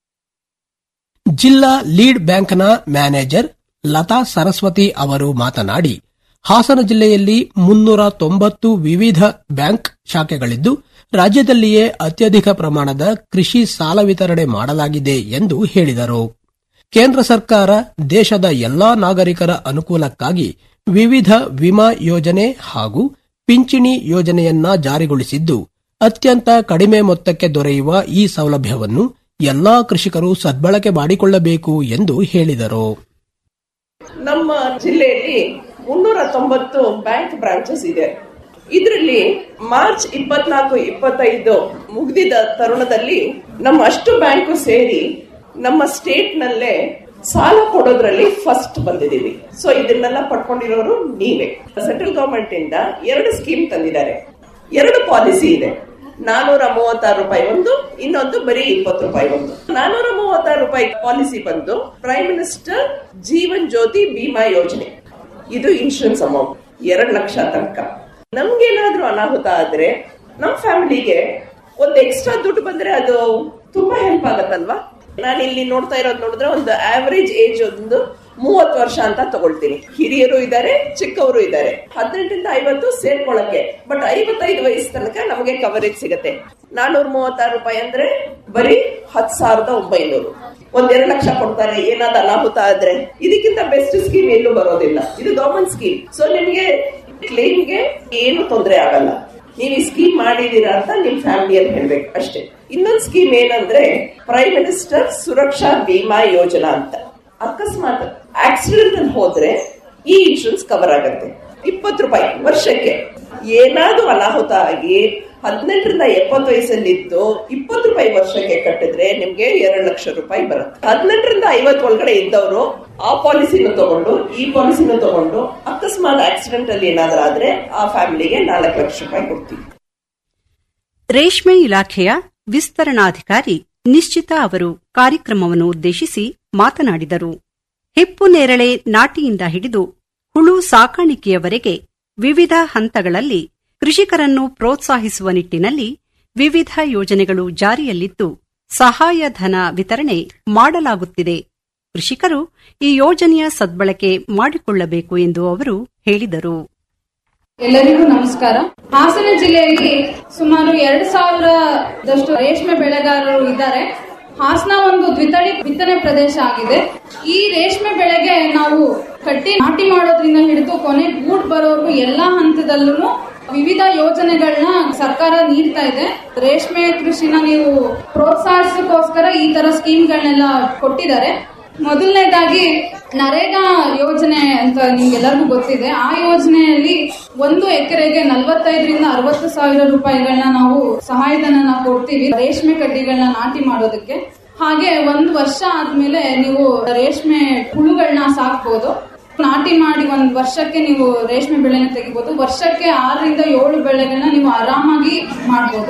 ಜಿಲ್ಲಾ ಲೀಡ್ ಬ್ಯಾಂಕ್ನ ಮ್ಯಾನೇಜರ್ ಲತಾ ಸರಸ್ವತಿ ಅವರು ಮಾತನಾಡಿ ಹಾಸನ ಜಿಲ್ಲೆಯಲ್ಲಿ ಮುನ್ನೂರ ತೊಂಬತ್ತು ವಿವಿಧ ಬ್ಯಾಂಕ್ ಶಾಖೆಗಳಿದ್ದು ರಾಜ್ಯದಲ್ಲಿಯೇ ಅತ್ಯಧಿಕ ಪ್ರಮಾಣದ ಕೃಷಿ ಸಾಲ ವಿತರಣೆ ಮಾಡಲಾಗಿದೆ ಎಂದು ಹೇಳಿದರು ಕೇಂದ್ರ ಸರ್ಕಾರ ದೇಶದ ಎಲ್ಲಾ ನಾಗರಿಕರ ಅನುಕೂಲಕ್ಕಾಗಿ ವಿವಿಧ ವಿಮಾ ಯೋಜನೆ ಹಾಗೂ ಪಿಂಚಣಿ ಯೋಜನೆಯನ್ನ ಜಾರಿಗೊಳಿಸಿದ್ದು ಅತ್ಯಂತ ಕಡಿಮೆ ಮೊತ್ತಕ್ಕೆ ದೊರೆಯುವ ಈ ಸೌಲಭ್ಯವನ್ನು ಎಲ್ಲಾ ಕೃಷಿಕರು ಸದ್ಬಳಕೆ ಮಾಡಿಕೊಳ್ಳಬೇಕು ಎಂದು ಹೇಳಿದರು ನಮ್ಮ ಜಿಲ್ಲೆಯಲ್ಲಿ ಮುನ್ನೂರ ತೊಂಬತ್ತು ಬ್ಯಾಂಕ್ ಬ್ರಾಂಚಸ್ ಇದೆ ಇದರಲ್ಲಿ ಮಾರ್ಚ್ ಇಪ್ಪತ್ನಾಲ್ಕು ಇಪ್ಪತ್ತೈದು ಮುಗ್ದಿದ ತರುಣದಲ್ಲಿ ನಮ್ಮ ಅಷ್ಟು ಬ್ಯಾಂಕು ಸೇರಿ ನಮ್ಮ ಸ್ಟೇಟ್ ನಲ್ಲೇ ಸಾಲ ಕೊಡೋದ್ರಲ್ಲಿ ಫಸ್ಟ್ ಬಂದಿದ್ದೀವಿ ಸೊ ಇದನ್ನೆಲ್ಲ ಪಡ್ಕೊಂಡಿರೋರು ನೀವೇ ಸೆಂಟ್ರಲ್ ಗವರ್ಮೆಂಟ್ ಇಂದ ಎರಡು ಸ್ಕೀಮ್ ತಂದಿದ್ದಾರೆ ಎರಡು ಪಾಲಿಸಿ ಇದೆ ನಾನೂರ ಮೂವತ್ತಾರು ರೂಪಾಯಿ ಒಂದು ಇನ್ನೊಂದು ಬರೀ ಇಪ್ಪತ್ತು ರೂಪಾಯಿ ಒಂದು ನಾನೂರ ಮೂವತ್ತಾರು ರೂಪಾಯಿ ಪಾಲಿಸಿ ಬಂದು ಪ್ರೈಮ್ ಮಿನಿಸ್ಟರ್ ಜೀವನ್ ಜ್ಯೋತಿ ಬಿಮಾ ಯೋಜನೆ ಇದು ಇನ್ಶೂರೆನ್ಸ್ ಅಮೌಂಟ್ ಎರಡ್ ಲಕ್ಷ ತನಕ ನಮ್ಗೇನಾದ್ರೂ ಅನಾಹುತ ಆದ್ರೆ ನಮ್ ಫ್ಯಾಮಿಲಿಗೆ ಒಂದು ಎಕ್ಸ್ಟ್ರಾ ದುಡ್ಡು ಬಂದ್ರೆ ಅದು ತುಂಬಾ ಹೆಲ್ಪ್ ಆಗತ್ತಲ್ವಾ ನಾನು ಇಲ್ಲಿ ನೋಡ್ತಾ ಇರೋದು ನೋಡಿದ್ರೆ ಒಂದು ಆವರೇಜ್ ಏಜ್ ಒಂದು ಮೂವತ್ತು ವರ್ಷ ಅಂತ ತಗೊಳ್ತೀನಿ ಹಿರಿಯರು ಇದ್ದಾರೆ ಚಿಕ್ಕವರು ಇದ್ದಾರೆ ಹದಿನೆಂಟರಿಂದ ಐವತ್ತು ಸೇರ್ಕೊಳಕ್ಕೆ ಬಟ್ ಐವತ್ತೈದು ವಯಸ್ಸು ತನಕ ನಮಗೆ ಕವರೇಜ್ ಸಿಗತ್ತೆ ನಾನೂರ ಮೂವತ್ತಾರು ರೂಪಾಯಿ ಅಂದ್ರೆ ಬರೀ ಹತ್ ಸಾವಿರದ ಒಂಬೈನೂರು ಒಂದ್ ಎರಡು ಲಕ್ಷ ಕೊಡ್ತಾರೆ ಏನಾದ್ರು ಅನಾಹುತ ಆದ್ರೆ ಇದಕ್ಕಿಂತ ಬೆಸ್ಟ್ ಸ್ಕೀಮ್ ಎಲ್ಲೂ ಬರೋದಿಲ್ಲ ಇದು ಗವರ್ಮೆಂಟ್ ಸ್ಕೀಮ್ ಸೊ ನಿಮ್ಗೆ ಕ್ಲೇಮ್ಗೆ ಏನು ತೊಂದರೆ ಆಗಲ್ಲ ನೀವು ಈ ಸ್ಕೀಮ್ ಮಾಡಿದೀರಾ ಅಂತ ನಿಮ್ ಫ್ಯಾಮಿಲಿಯಲ್ಲಿ ಹೇಳ್ಬೇಕು ಅಷ್ಟೇ ಇನ್ನೊಂದು ಸ್ಕೀಮ್ ಏನಂದ್ರೆ ಪ್ರೈಮ್ ಮಿನಿಸ್ಟರ್ ಸುರಕ್ಷಾ ಬಿಮಾ ಯೋಜನಾ ಅಂತ ಅಕಸ್ಮಾತ್ ಆಕ್ಸಿಡೆಂಟ್ ಅಲ್ಲಿ ಹೋದ್ರೆ ಈ ಇನ್ಶೂರೆನ್ಸ್ ಕವರ್ ಆಗತ್ತೆ ಇಪ್ಪತ್ತು ರೂಪಾಯಿ ವರ್ಷಕ್ಕೆ ಏನಾದ್ರೂ ಅನಾಹುತ ಆಗಿ ಹದಿನೆಂಟರಿಂದ ಎಪ್ಪತ್ತು ವಯಸ್ಸಲ್ಲಿದ್ದು ಇಪ್ಪತ್ತು ರೂಪಾಯಿ ವರ್ಷಕ್ಕೆ ಕಟ್ಟಿದ್ರೆ ನಿಮ್ಗೆ ಎರಡು ಲಕ್ಷ ರೂಪಾಯಿ ಬರುತ್ತೆ ಹದಿನೆಂಟರಿಂದ ಐವತ್ತು ಒಳಗಡೆ ಇದ್ದವರು ಆ ಪಾಲಿಸಿನ ತಗೊಂಡು ಈ ಪಾಲಿಸಿನ ತಗೊಂಡು ಅಕಸ್ಮಾತ್ ಆಕ್ಸಿಡೆಂಟ್ ಅಲ್ಲಿ ಏನಾದ್ರೂ ಆದ್ರೆ ಆ ಫ್ಯಾಮಿಲಿಗೆ ನಾಲ್ಕು ಲಕ್ಷ ರೂಪಾಯಿ ಕೊಡ್ತೀವಿ ರೇಷ್ಮೆ ಇಲಾಖೆಯ ವಿಸ್ತರಣಾಧಿಕಾರಿ ನಿಶ್ಚಿತ ಅವರು ಕಾರ್ಯಕ್ರಮವನ್ನು ಉದ್ದೇಶಿಸಿ ಮಾತನಾಡಿದರು ಹಿಪ್ಪು ನೇರಳೆ ನಾಟಿಯಿಂದ ಹಿಡಿದು ಹುಳು ಸಾಕಾಣಿಕೆಯವರೆಗೆ ವಿವಿಧ ಹಂತಗಳಲ್ಲಿ ಕೃಷಿಕರನ್ನು ಪ್ರೋತ್ಸಾಹಿಸುವ ನಿಟ್ಟಿನಲ್ಲಿ ವಿವಿಧ ಯೋಜನೆಗಳು ಜಾರಿಯಲ್ಲಿದ್ದು ಸಹಾಯಧನ ವಿತರಣೆ ಮಾಡಲಾಗುತ್ತಿದೆ ಕೃಷಿಕರು ಈ ಯೋಜನೆಯ ಸದ್ಬಳಕೆ ಮಾಡಿಕೊಳ್ಳಬೇಕು ಎಂದು ಅವರು ಹೇಳಿದರು ಎಲ್ಲರಿಗೂ ನಮಸ್ಕಾರ ಹಾಸನ ಜಿಲ್ಲೆಯಲ್ಲಿ ಸುಮಾರು ಎರಡು ಸಾವಿರದಷ್ಟು ರೇಷ್ಮೆ ಬೆಳೆಗಾರರು ಇದ್ದಾರೆ ಹಾಸನ ಒಂದು ದ್ವಿತಳಿ ಬಿತ್ತನೆ ಪ್ರದೇಶ ಆಗಿದೆ ಈ ರೇಷ್ಮೆ ಬೆಳೆಗೆ ನಾವು ಕಟ್ಟಿ ನಾಟಿ ಮಾಡೋದ್ರಿಂದ ಹಿಡಿದು ಕೊನೆ ಗೂಡ್ ಬರೋರ್ಗು ಎಲ್ಲಾ ಹಂತದಲ್ಲೂ ವಿವಿಧ ಯೋಜನೆಗಳನ್ನ ಸರ್ಕಾರ ನೀಡ್ತಾ ಇದೆ ರೇಷ್ಮೆ ಕೃಷಿನ ನೀವು ಪ್ರೋತ್ಸಾಹಿಸೋಕೋಸ್ಕರ ಈ ತರ ಸ್ಕೀಮ್ಗಳನ್ನೆಲ್ಲ ಕೊಟ್ಟಿದ್ದಾರೆ ಮೊದಲನೇದಾಗಿ ನರೇಗಾ ಯೋಜನೆ ಅಂತ ನಿಮ್ಗೆಲ್ಲರಿಗೂ ಗೊತ್ತಿದೆ ಆ ಯೋಜನೆಯಲ್ಲಿ ಒಂದು ಎಕರೆಗೆ ನಲವತ್ತೈದರಿಂದ ಅರವತ್ತು ಸಾವಿರ ರೂಪಾಯಿಗಳನ್ನ ನಾವು ಸಹಾಯಧನ ಕೊಡ್ತೀವಿ ರೇಷ್ಮೆ ಕಡ್ಡಿಗಳನ್ನ ನಾಟಿ ಮಾಡೋದಕ್ಕೆ ಹಾಗೆ ಒಂದು ವರ್ಷ ಆದ್ಮೇಲೆ ನೀವು ರೇಷ್ಮೆ ಹುಳುಗಳನ್ನ ಸಾಕ್ಬೋದು ನಾಟಿ ಮಾಡಿ ಒಂದ್ ವರ್ಷಕ್ಕೆ ನೀವು ರೇಷ್ಮೆ ಬೆಳೆನ ತೆಗಿಬಹುದು ವರ್ಷಕ್ಕೆ ಆರರಿಂದ ಏಳು ಬೆಳೆಗಳನ್ನ ನೀವು ಆರಾಮಾಗಿ ಮಾಡ್ಬೋದು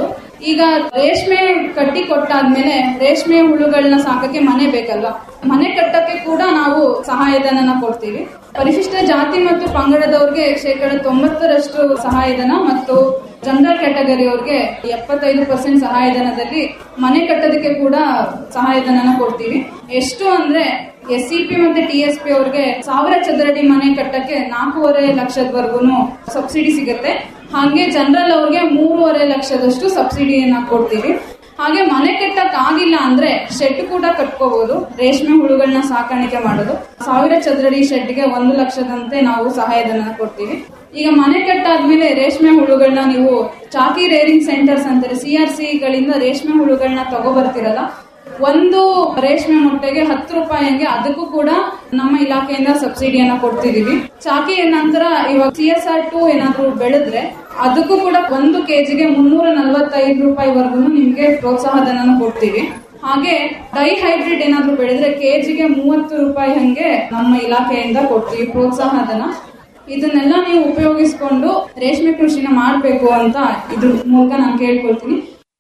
ಈಗ ರೇಷ್ಮೆ ಕಟ್ಟಿ ಕೊಟ್ಟಾದ್ಮೇಲೆ ರೇಷ್ಮೆ ಹುಳುಗಳನ್ನ ಸಾಕಕ್ಕೆ ಮನೆ ಬೇಕಲ್ವಾ ಮನೆ ಕಟ್ಟಕ್ಕೆ ಕೂಡ ನಾವು ಸಹಾಯಧನನ ಕೊಡ್ತೀವಿ ಪರಿಶಿಷ್ಟ ಜಾತಿ ಮತ್ತು ಪಂಗಡದವ್ರಿಗೆ ಶೇಕಡ ತೊಂಬತ್ತರಷ್ಟು ಸಹಾಯಧನ ಮತ್ತು ಜನರಲ್ ಕ್ಯಾಟಗರಿ ಅವ್ರಿಗೆ ಎಪ್ಪತ್ತೈದು ಪರ್ಸೆಂಟ್ ಸಹಾಯಧನದಲ್ಲಿ ಮನೆ ಕಟ್ಟೋದಕ್ಕೆ ಕೂಡ ಸಹಾಯಧನನ ಕೊಡ್ತೀವಿ ಎಷ್ಟು ಅಂದ್ರೆ ಎಸ್ ಸಿ ಪಿ ಮತ್ತೆ ಟಿ ಎಸ್ ಪಿ ಅವ್ರಿಗೆ ಸಾವಿರ ಚದರಡಿ ಮನೆ ಕಟ್ಟಕ್ಕೆ ನಾಲ್ಕೂವರೆ ಲಕ್ಷದವರೆಗೂ ಸಬ್ಸಿಡಿ ಸಿಗುತ್ತೆ ಹಾಗೆ ಜನರಲ್ ಅವ್ರಿಗೆ ಮೂರುವರೆ ಲಕ್ಷದಷ್ಟು ಸಬ್ಸಿಡಿಯನ್ನ ಕೊಡ್ತೀವಿ ಹಾಗೆ ಮನೆ ಕಟ್ಟಕ್ ಆಗಿಲ್ಲ ಅಂದ್ರೆ ಶೆಡ್ ಕೂಡ ಕಟ್ಕೋಬಹುದು ರೇಷ್ಮೆ ಹುಳುಗಳನ್ನ ಸಾಕಾಣಿಕೆ ಮಾಡೋದು ಸಾವಿರ ಚದರಡಿ ಶೆಡ್ಗೆ ಒಂದು ಲಕ್ಷದಂತೆ ನಾವು ಸಹಾಯಧನ ಕೊಡ್ತೀವಿ ಈಗ ಮನೆ ಕಟ್ಟಾದ್ಮೇಲೆ ರೇಷ್ಮೆ ಹುಳುಗಳನ್ನ ನೀವು ಚಾಕಿ ರೇರಿಂಗ್ ಸೆಂಟರ್ಸ್ ಅಂತಾರೆ ಸಿ ಆರ್ ಸಿ ಗಳಿಂದ ರೇಷ್ಮೆ ಹುಳುಗಳನ್ನ ತಗೋಬರ್ತಿರಲ್ಲ ಒಂದು ರೇಷ್ಮೆ ಮೊಟ್ಟೆಗೆ ಹತ್ತು ರೂಪಾಯಿ ಹಂಗೆ ಅದಕ್ಕೂ ಕೂಡ ನಮ್ಮ ಇಲಾಖೆಯಿಂದ ಸಬ್ಸಿಡಿಯನ್ನ ಕೊಡ್ತಿದೀವಿ ಚಾಕಿ ನಂತರ ಇವಾಗ ಸಿ ಎಸ್ ಆರ್ ಟು ಏನಾದ್ರು ಬೆಳೆದ್ರೆ ಅದಕ್ಕೂ ಕೂಡ ಒಂದು ಕೆಜಿಗೆ ಮುನ್ನೂರ ನಲ್ವತ್ತೈದು ರೂಪಾಯಿವರೆಗೂ ನಿಮ್ಗೆ ಪ್ರೋತ್ಸಾಹಧನ ಕೊಡ್ತೀವಿ ಹಾಗೆ ಡೈ ಹೈಬ್ರಿಡ್ ಏನಾದ್ರು ಬೆಳೆದ್ರೆ ಕೆಜಿಗೆ ಮೂವತ್ತು ರೂಪಾಯಿ ಹಂಗೆ ನಮ್ಮ ಇಲಾಖೆಯಿಂದ ಕೊಡ್ತೀವಿ ಪ್ರೋತ್ಸಾಹಧನ ಇದನ್ನೆಲ್ಲ ನೀವು ಉಪಯೋಗಿಸ್ಕೊಂಡು ರೇಷ್ಮೆ ಕೃಷಿನ ಮಾಡಬೇಕು ಅಂತ ಇದ್ರ ಮೂಲಕ ನಾನು ಕೇಳ್ಕೊಳ್ತೀನಿ